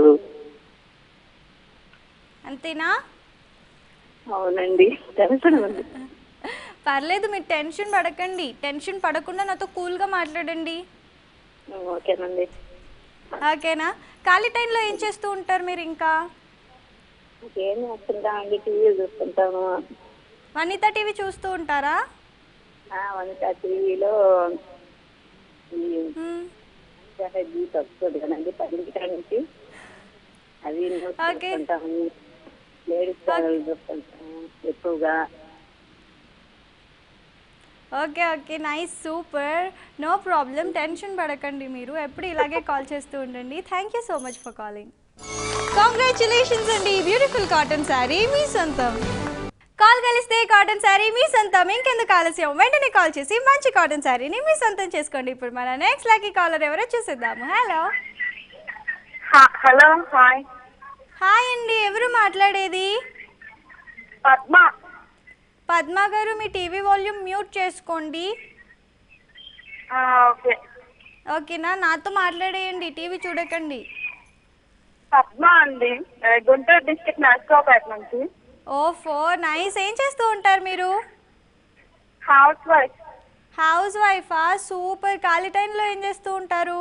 అంతేనా అవునండి టెన్షన్ ఉంది పర్లేదు మీరు టెన్షన్ పడకండి టెన్షన్ పడకుండా నాతో కూల్గా మాట్లాడండి ఓకేనండి ఓకేనా ఖాళీ టైంలో ఏం చేస్తూ ఉంటారు మీరు ఇంకా ఇంకేం చేస్తుంటామండి టీవీ చూస్తుంటాము వనిత టీవీ చూస్తూ ఉంటారా వనిత టీవీలో ఈ మ్మ్. గీత వస్తుంది కదండి పదింటికాడ నుంచి అవి న్యూస్ Okay. చూస్తుంటాము లేడీస్ ఛానల్ చూస్తుంటాము ఎక్కువగా okay okay nice super no problem tension పడకండి మీరు ఎప్పుడు ఇలాగే కాల్ చేస్తూ ఉండండి thank you so much for calling congratulations అండి బ్యూటిఫుల్ కాటన్ శారీ మీ సొంతం కాల్ కలిస్తే కాటన్ శారీ మీ సొంతం ఇంకెందుకు ఆలస్యం వెంటనే కాల్ చేసి మంచి కాటన్ శారీని మీ సొంతం చేసుకోండి ఇప్పుడు మన నెక్స్ట్ లాకి కాలర్ ఎవరో చూసేద్దాము హలో హలో హాయ్ హాయ్ అండి ఎవరు మాట్లాడేది పద్మ పద్మ గారు మీ టీవీ వాల్యూమ్ మ్యూట్ చేసుకోండి ఓకే ఓకేనా నాతో మాట్లాడేయండి టీవీ చూడకండి పద్మ అండి గుంటూరు డిస్ట్రిక్ట్ నర్సుకోపేట నుంచి ఓఫో నైస్ ఏం చేస్తూ ఉంటారు మీరు హౌస్ వైఫ్ హౌస్ వైఫా సూపర్ ఖాళీ టైంలో ఏం చేస్తూ ఉంటారు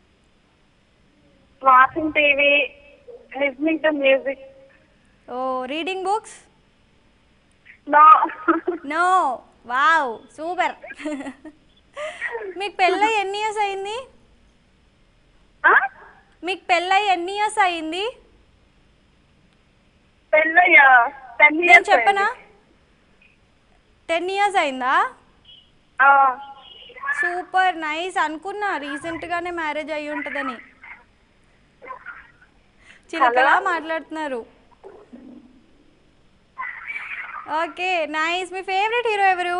watching TV listening to music ఓ reading books no no wow super మీకు పెళ్ళై ఎన్ని ఇయర్స్ అయింది మీకు పెళ్ళై ఎన్ని ఇయర్స్ అయింది పెళ్ళయ్యా టెన్ నేను ఇయర్స్ చెప్పనా టెన్ ఇయర్స్ అయిందా సూపర్ నైస్ అనుకున్నా రీసెంట్గానే మ్యారేజ్ అయ్యి ఉంటుందని చిలకలా మాట్లాడుతున్నారు ఓకే నైస్ మీ ఫేవరెట్ హీరో ఎవరు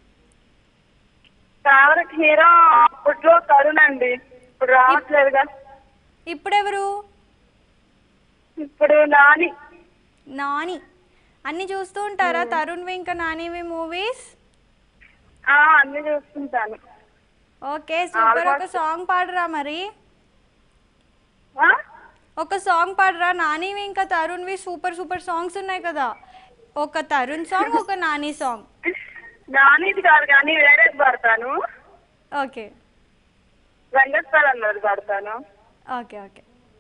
ఫేవరెట్ హీరో అప్పట్లో తరుణ్ అండి ఇప్పుడు రావట్లేదుగా ఇప్పుడెవరు ఇప్పుడు నాని నాని అన్ని చూస్తూ ఉంటారా తరుణ్ ఇంకా నానివి మూవీస్ ఆ, అన్ని చూస్తుంటాను ఓకే సూపర్ ఒక సాంగ్ పాడరా మరి ఆ? ఒక సాంగ్ పాడరా నానివి ఇంకా తరుణ్వి సూపర్ సూపర్ సాంగ్స్ ఉన్నాయి కదా ఒక తరుణ్ సాంగ్ ఒక నాని సాంగ్ నానిది కాదు కానీ వేరేది పడతాను ఓకే రంగస్థలం మీద పాడతాను ఓకే ఓకే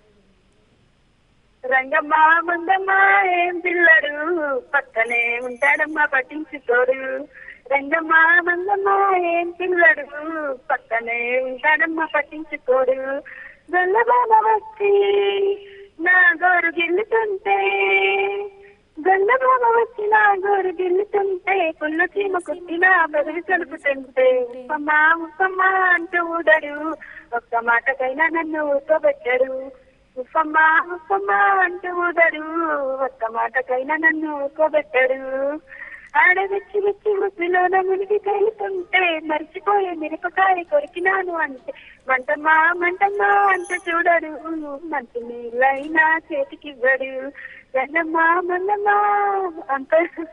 రంగమ్మ ముందమ్మ ఏం పిల్లడు పక్కనే ఉంటాడమ్మా పట్టించుకోడు రంగమ్మ మందమ్మ ఏం పిల్లడు పక్కనే ఉంటాడమ్మా పట్టించుకోడు గొల్లబాబ వచ్చి నా గోరు గిల్లుతుంటే గొల్లబాబ వచ్చి నా గోరు గిల్లుతుంటే పుల్ల చీమ కుట్టిన బెదిరి కలుపుతుంటే ఉప్పమ్మ ఉప్పమ్మ అంటూ ఊడడు ఒక్క మాటకైనా నన్ను ఊరుకోబెట్టాడు ఉప్పమ్మ ఉప్పమ్మ అంటూ ఊదడు ఒక్క మాటకైనా నన్ను ఊరుకోబెట్టాడు ఆడవిచ్చి విచ్చి ముద్దులోన మునిగి తేలుతుంటే మర్చిపోయే మిరపకాయ కొరికినాను అంటే మంటమ్మా మంటమ్మా అంటూ చూడడు మంచి నీళ్ళైనా చేతికి ఇవ్వడు జనమ్మా మన్నమ్మా అంత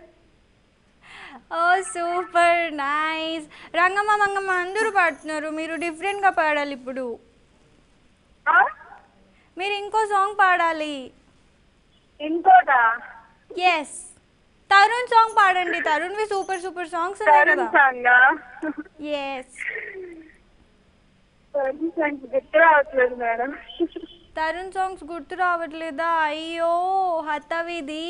ఓ సూపర్ నైస్ రంగమ్మ మంగమ్మ అందరూ పాడుతున్నారు మీరు డిఫరెంట్గా పాడాలి ఇప్పుడు ఆ? మీరు ఇంకో సాంగ్ పాడాలి ఇంకోటా ఎస్ తరుణ్ సాంగ్ పాడండి తరుణ్వి సూపర్ సూపర్ సాంగ్స్ ఉన్నాయి తరుణ్ కదా సాంగా ఎస్ తరుణ్ సాంగ్ గుర్తు రావట్లేదు మేడం తరుణ్ సాంగ్స్ గుర్తు రావట్లేదా అయ్యో హతవిధి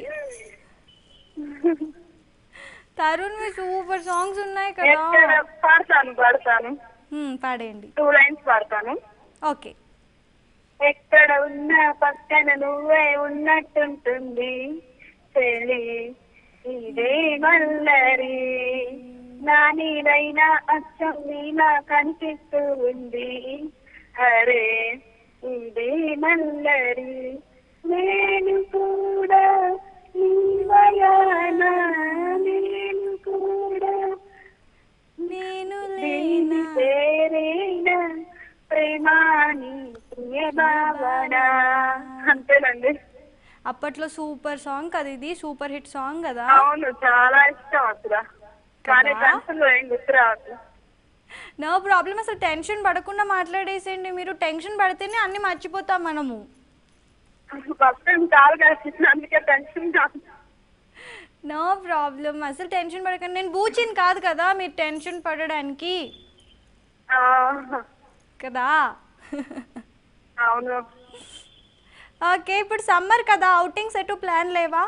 తరుణ్వి సూపర్ సాంగ్స్ ఉన్నాయి కదా ఎక్కడ పాడతాను పాడతాను హ్మ్, పాడేయండి టూ లైన్స్ పాడతాను ఓకే ఎక్కడ ఉన్నా పక్కన నువ్వే ఉన్నట్టుంటుంది చెలి ఇదే మల్లరి నా నీదైనా అచ్చం నీలా కనిపిస్తూ ఉంది అరే ఇదే మల్లరి నేను కూడా నీ వయానా నేను కూడా నేను దీని లేనా పేరేనా ప్రేమాని ప్రియ భావన అంతేనండి అప్పట్లో సూపర్ సాంగ్ కదా ఇది సూపర్ హిట్ సాంగ్ కదా అవును చాలా ఇష్టం అసలు కానీ కదా? టెన్షన్ లో ఏం గుర్తు రావట్లేదు నో ప్రాబ్లం అసలు టెన్షన్ పడకుండా మాట్లాడేసేయండి మీరు టెన్షన్ పడితేనే అన్ని మర్చిపోతాం మనము ఫస్ట్ టైం కాల్ కలిసింది అందుకే టెన్షన్ కాదు నో ప్రాబ్లం అసలు టెన్షన్ పడకండి నేను బూచిన్ కాదు కదా మీరు టెన్షన్ పడడానికి ఆ, కదా అవును ఓకే ఇప్పుడు సమ్మర్ కదా అవుటింగ్స్ ఎటు ప్లాన్ లేవా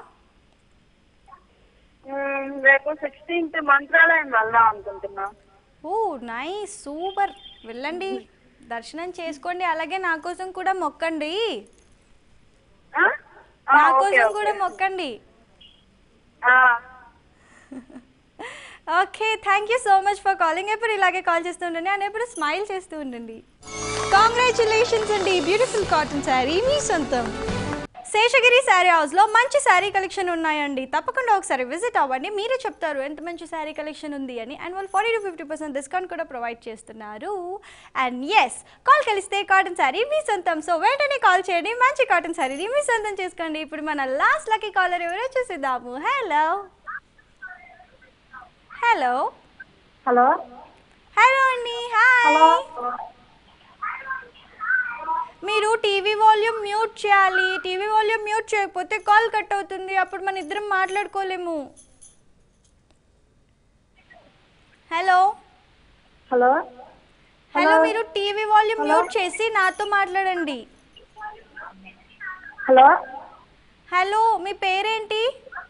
ఉమ్, రేపు సిక్స్టీన్త్ మంత్రాలయం వెళ్దాం అనుకుంటున్నా ఓ నైస్ సూపర్ వెళ్ళండి దర్శనం చేసుకోండి అలాగే నా కోసం కూడా మొక్కండి ఆ? ఆ, నా ఓకే, కోసం ఓకే. కూడా మొక్కండి ఆ, okay thank you so much for calling ఎప్పుడు ఇలాగే కాల్ చేస్తూ ఉండండి అండ్ ఎప్పుడు స్మైల్ చేస్తూ ఉండండి కాంగ్రాచులేషన్స్ అండి బ్యూటిఫుల్ కాటన్ శారీ మీ సొంతం శేషగిరి శారీ హౌస్లో మంచి శారీ కలెక్షన్ ఉన్నాయండి తప్పకుండా ఒకసారి విజిట్ అవ్వండి మీరే చెప్తారు ఎంత మంచి శారీ కలెక్షన్ ఉంది అని అండ్ వాళ్ళు forty to fifty percent discount కూడా ప్రొవైడ్ చేస్తున్నారు అండ్ ఎస్ కాల్ కలిస్తే కాటన్ శారీ మీ సొంతం సో వెంటనే కాల్ చేయండి మంచి కాటన్ శారీని మీ సొంతం చేసుకోండి ఇప్పుడు మన లాస్ట్ లక్కీ కాలర్ ఎవరో చూసిద్దాము హలో హలో హలో హలో అండి హాయ్ మీరు టీవీ వాల్యూమ్ మ్యూట్ చేయాలి టీవీ వాల్యూమ్ మ్యూట్ చేయకపోతే కాల్ కట్ అవుతుంది అప్పుడు మన ఇద్దరం మాట్లాడుకోలేము హలో హలో హలో మీరు టీవీ వాల్యూమ్ మ్యూట్ చేసి నాతో మాట్లాడండి హలో హలో మీ పేరేంటి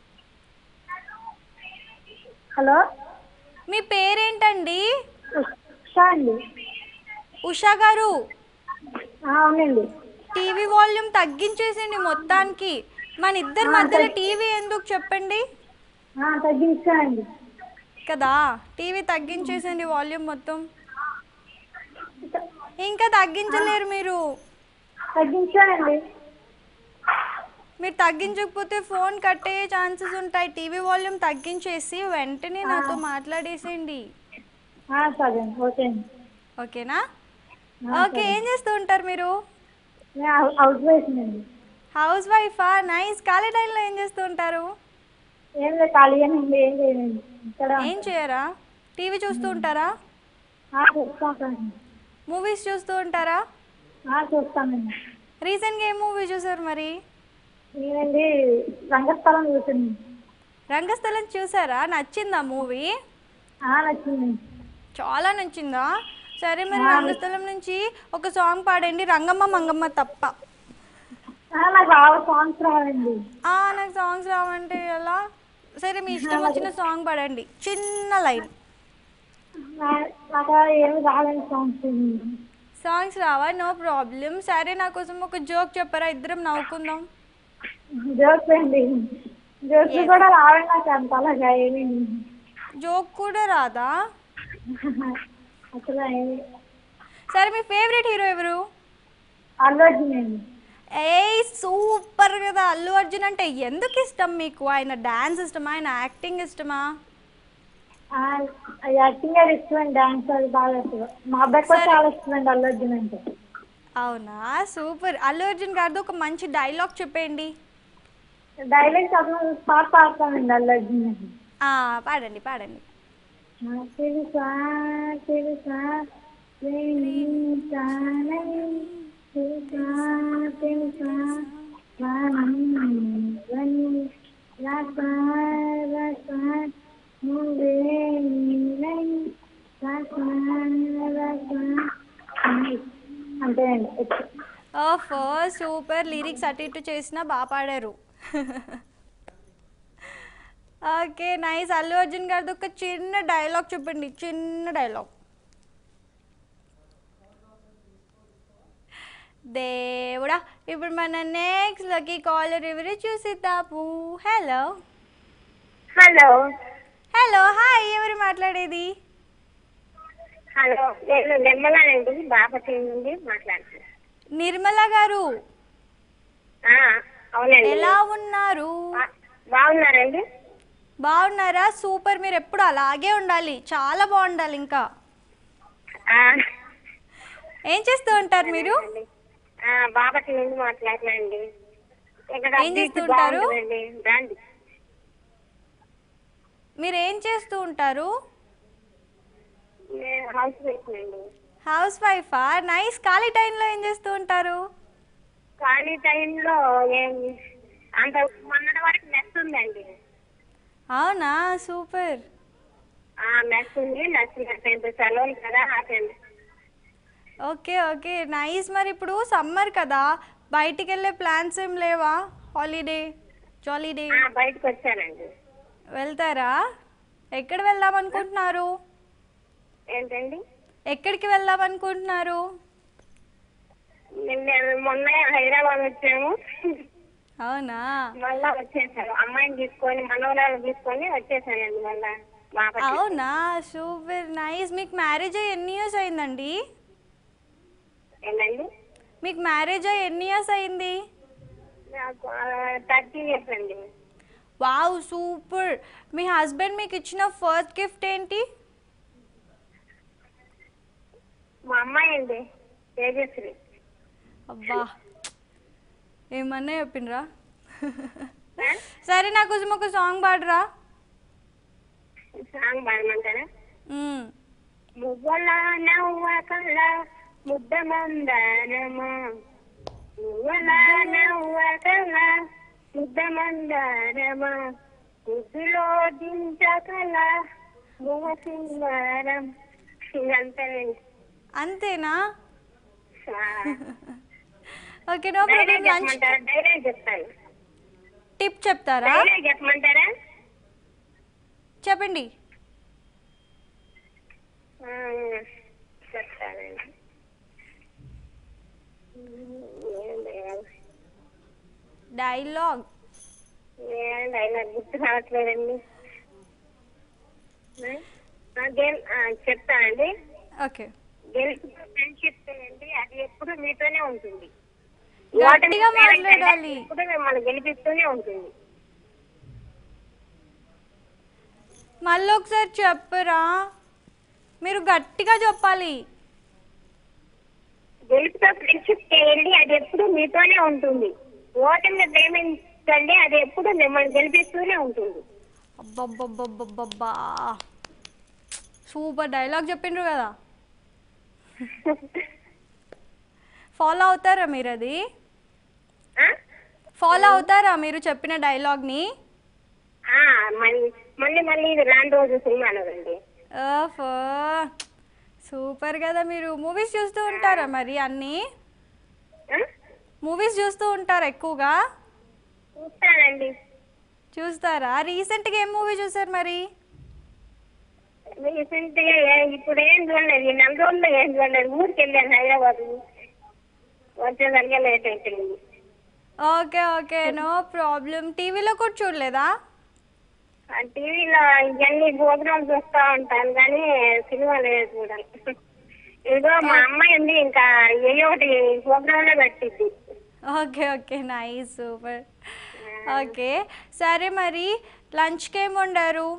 హలో మీ పేరేంటండి ఉషా అండి ఉషా గారు ఆ, అవునండి టీవీ వాల్యూమ్ తగ్గించేసింది మొత్తానికి మన ఇద్దరి మధ్యలో టీవీ ఎందుకు చెప్పండి ఆ, తగ్గించానండి కదా టీవీ తగ్గించేసింది వాల్యూమ్ మొత్తం ఇంకా తగ్గించలేరు మీరు తగ్గించానండి మీరు తగ్గించకపోతే ఫోన్ కట్టేయే ఛాన్సెస్ ఉంటాయి టీవీ వాల్యూమ్ తగ్గించేసి వెంటనే నాతో మాట్లాడేసేయండి ఆ, సరే అండి ఓకే అండి ఓకేనా ఓకే ఏం చేస్తూ ఉంటారు మీరు నేను హౌ- హౌస్ వైఫ్ అండి హౌస్ వైఫా నైస్ ఖాళీ టైంలో ఏం చేస్తూ ఉంటారు ఏం లేదు ఖాళీగానే ఉంది ఏం చేయనండి ఇక్కడ ఏం చేయరా టీవీ చూస్తూ ఉంటారా ఆ, చూస్తానండి మూవీస్ చూస్తూ ఉంటారా ఆ, చూస్తానండి రీసెంట్గా ఏం మూవీ చూసారు మరి నేనండి రంగస్థలం చూసాను రంగస్థలం చూసారా నచ్చిందా మూవీ ఆ, నచ్చిందండి చాలా నచ్చిందా సరే మరి రంగస్థలం నుంచి ఒక సాంగ్ పాడండి రంగమ్మ మంగమ్మ తప్ప నాకు బాగా సాంగ్స్ రావండి ఆ, నాకు సాంగ్స్ రావంటే ఎలా సరే మీ ఇష్టం వచ్చిన సాంగ్ పాడండి చిన్న లైన్ నాకు ఏమి రావండి సాంగ్స్ సాంగ్స్ రావా నో ప్రాబ్లం సరే నా కోసం ఒక జోక్ చెప్పరా ఇద్దరం నవ్వుకుందాం జోక్స్ అండి జోక్స్ కూడా రావండి నాకు అంత అలాగా ఏమి జోక్ కూడా రాదా అసలు ఏమి సరే మీ ఫేవరెట్ హీరో ఎవరు అల్లు అర్జున్ అండి ఏ సూపర్ కదా అల్లు అర్జున్ అంటే ఎందుకు ఇష్టం మీకు ఆయన డాన్స్ ఇష్టమా ఆయన యాక్టింగ్ ఇష్టమా యాక్టింగ్ అది ఇష్టం డాన్స్ అది బాగా ఇష్టం మా అబ్బాయికి కూడా చాలా ఇష్టం అండి అల్లు అర్జున్ అంటే అవునా సూపర్ అల్లు అర్జున్ గారిది ఒక మంచి డైలాగ్ చెప్పండి డైలాగ్స్ అసలు పాట పాడతానండి అల్లు అర్జున్ అని ఆ, పాడండి పాడండి ఆ, తెలుసా తెలుసా ప్రేమించానని తెలుసా తెలుసా ప్రాణం వని రసా రసా నువ్వే నీలై రసా రసా అంతే అండి ఓఫో సూపర్ లిరిక్స్ అటు ఇటు చేసినా బాగా పాడారు ఓకే నైస్ అల్లు అర్జున్ గారిది ఒక చిన్న డైలాగ్ చెప్పండి చిన్న డైలాగ్ దేవుడా ఇప్పుడు మన నెక్స్ట్ లకి కాలర్ ఎవరు చూసిద్దాము హలో హలో హలో హాయ్ ఎవరు మాట్లాడేది హలో నేను నిర్మలానండి బాపతి నుండి మాట్లాడుతున్నాను నిర్మల గారు ఆ, అవునండి ఎలా ఉన్నారు బా- బాగున్నారండి బాగున్నారా సూపర్ మీరు ఎప్పుడు అలాగే ఉండాలి చాలా బాగుండాలి ఇంకా ఆ, ఏం చేస్తూ ఉంటారు మీరు ఆ, బాపతి నుండి మాట్లాడుతున్నానండి ఇక్కడ ఏం బీచ్ చేస్తూ ఉంటారు? బాగుంటుందండి రండి మీరు ఏం చేస్తూ ఉంటారు నేను హౌస్ పెట్టినండి హౌస్ వైఫా నైస్ ఖాళీ టైంలో ఏం చేస్తూ ఉంటారు ఖాళీ టైంలో ఏం అంత మొన్నటి వరకు మెస్ ఉందండి అవునా సూపర్ ఆ మెస్ ఉంది మెస్ టెన్త్ సెలవులు కదా ఆ టెన్త్ ఓకే ఓకే నైస్ మరి ఇప్పుడు సమ్మర్ కదా బయటికి వెళ్ళే ప్లాన్స్ ఏం లేవా హాలిడే జాలీడే ఆ, బయటకు వచ్చానండి వెళ్తారా ఎక్కడ వెళ్దాం అనుకుంటున్నారు ఏంటండి ఎక్కడికి వెళ్దాం అనుకుంటున్నారు నిన్న మొన్న హైదరాబాద్ వచ్చాము అవునా మళ్ళా వచ్చేసాను అమ్మాయిని తీసుకొని మనవరాలు తీసుకొని వచ్చేసానండి మళ్ళా బాపట్ల అవునా సూపర్ నైస్ మీకు మ్యారేజ్ అయ్యి ఎన్ని ఇయర్స్ అయిందండి ఏంటండి మీకు మ్యారేజ్ అయ్యి ఎన్ని ఇయర్స్ అయింది నాకు థర్టీ ఇయర్స్ అండి వావ్ సూపర్ మీ హస్బెండ్ మీకు ఇచ్చిన ఫస్ట్ గిఫ్ట్ ఏంటి మా అమ్మాయి అండి తేజశ్రీ అబ్బా ఏమన్నా చెప్పినరా సరే నా కోసం ఒక సాంగ్ పాడరా సాంగ్ పాడమంటారా మ్మ్. మువ్వల నవ్వకల ముద్ద మందారమా మువ్వల నవ్వకల ముద్ద మందారమా ముద్దులో దించకల మువ్వ సింగారం ఇదంతానండి అంతేనా ఆ, okay no problem dialogue lunch చెప్పమంటారా డైలాగ్ చెప్తాను టిప్ చెప్తారా డైలాగ్ చెప్పమంటారా చెప్పండి ఆ, చెప్తానండి ఏం డైలాగ్ డైలాగ్ ఏం డైలాగ్ గుర్తు రావట్లేదండి ఆ, గెల్- ఆ, చెప్తానండి ఓకే గెలుపు ఫ్రెండ్షిప్ అండి అది ఎప్పుడు మీతోనే ఉంటుంది గట్టిగా ఓటమి మాట్లాడాలి. ఎప్పుడు మిమ్మల్ని గెలిపిస్తూనే ఉంటుంది మళ్ళీ ఒకసారి చెప్పరా మీరు గట్టిగా చెప్పాలి గెలుపుతో ఫ్రెండ్షిప్ చేయండి అది ఎప్పుడు మీతోనే ఉంటుంది ఓటమిని ప్రేమించండి అది ఎప్పుడు మిమ్మల్ని గెలిపిస్తూనే ఉంటుంది అబ్బబ్బబ్బబ్బబ్బా సూపర్ డైలాగ్ చెప్పిండ్రు కదా ఫాలో అవుతారా మీరు అది ఆ? ఫాలో అవుతారా మీరు చెప్పిన డైలాగ్ని ఆ, మళ్ళీ మళ్ళీ మళ్ళీ ఇది రాని రోజు సినిమాలో అండి ఓఫో సూపర్ కదా మీరు మూవీస్ చూస్తూ ఉంటారా మరి అన్నీ మూవీస్ చూస్తూ ఉంటారా ఎక్కువగా చూస్తానండి చూస్తారా రీసెంట్గా ఏం మూవీ చూసారు మరి రీసెంట్ గా ఏ- ఇప్పుడు ఏం చూడలేదు ఈ నెల రోజుల్లో ఏం చూడలేదు ఊరికి వెళ్ళాను హైదరాబాద్ వచ్చేసరికి లేట్ అయిపోయింది ఓకే ఓకే నో ప్రాబ్లం టీవీలో కూడా చూడలేదా ఆ టీవీలో ఇవన్నీ ప్రోగ్రామ్ చూస్తా ఉంటాను కానీ సినిమా లేదు చూడాలి ఇదిగో మా అమ్మాయి ఉంది ఇంకా ఏ ఒకటి ప్రోగ్రామ్ లో పెట్టిద్ది okay okay nice super okay సరే మరి లంచ్కి ఏం వండారు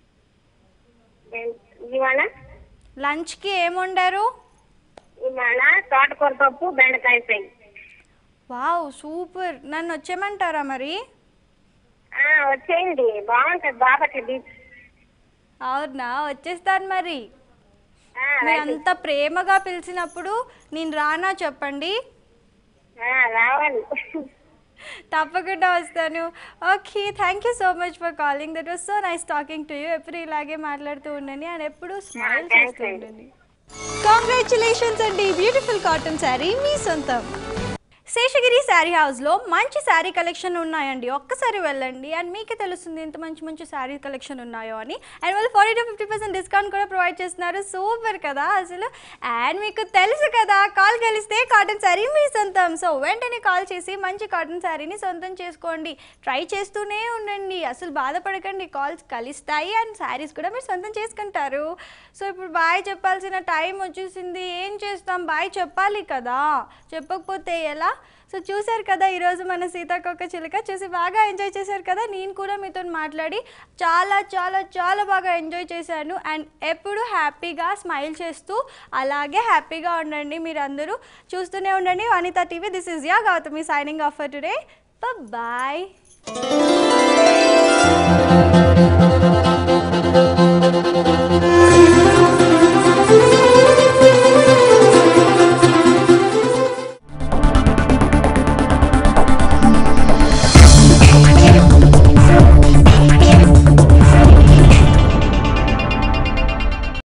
ఇవాళ లంచ్కి ఏం వండారు ఇవాళ తోటకూర పప్పు బెండకాయ ఫ్రై వావ్ సూపర్ నన్ను వచ్చేయమంటారా మరి ఆ, వచ్చేయండి బాగుంటది బాపట్ల బీచ్ అవునా వచ్చేస్తాను మరి ఆ, మీరు అంత ప్రేమగా పిలిచినప్పుడు నేను రానా చెప్పండి ఆ, రావాలి తప్పకుండా వస్తాను okay thank you so much for calling that was so nice talking to you ఎప్పుడు ఇలాగే మాట్లాడుతూ ఉండండి అండ్ ఎప్పుడు స్మైల్ thanks చేస్తూ అండి. ఉండండి కాంగ్రాచులేషన్స్ అండి బ్యూటిఫుల్ కాటన్ శారీ మీ సొంతం శేషగిరి శారీ హౌస్లో మంచి శారీ కలెక్షన్ ఉన్నాయండి ఒక్కసారి వెళ్ళండి అండ్ మీకే తెలుస్తుంది ఎంత మంచి మంచి శారీ కలెక్షన్ ఉన్నాయో అని అండ్ వాళ్ళు forty to fifty percent discount కూడా ప్రొవైడ్ చేస్తున్నారు సూపర్ కదా అసలు అండ్ మీకు తెలుసు కదా కాల్ కలిస్తే కాటన్ శారీ మీ సొంతం సో వెంటనే కాల్ చేసి మంచి కాటన్ శారీని సొంతం చేసుకోండి ట్రై చేస్తూనే ఉండండి అసలు బాధపడకండి కాల్స్ కలిస్తాయి అండ్ శారీస్ కూడా మీరు సొంతం చేసుకుంటారు సో ఇప్పుడు బాయ్ చెప్పాల్సిన టైం వచ్చేసింది ఏం చేస్తాం బాయ్ చెప్పాలి కదా చెప్పకపోతే ఎలా సో చూశారు కదా ఈరోజు మన సీతాకొక చిలుక చూసి బాగా ఎంజాయ్ చేశారు కదా నేను కూడా మీతో మాట్లాడి చాలా చాలా చాలా బాగా ఎంజాయ్ చేశాను అండ్ ఎప్పుడు హ్యాపీగా స్మైల్ చేస్తూ అలాగే హ్యాపీగా ఉండండి మీరు అందరూ చూస్తూనే ఉండండి Vanitha TV this is yeah Gautami signing off for today bye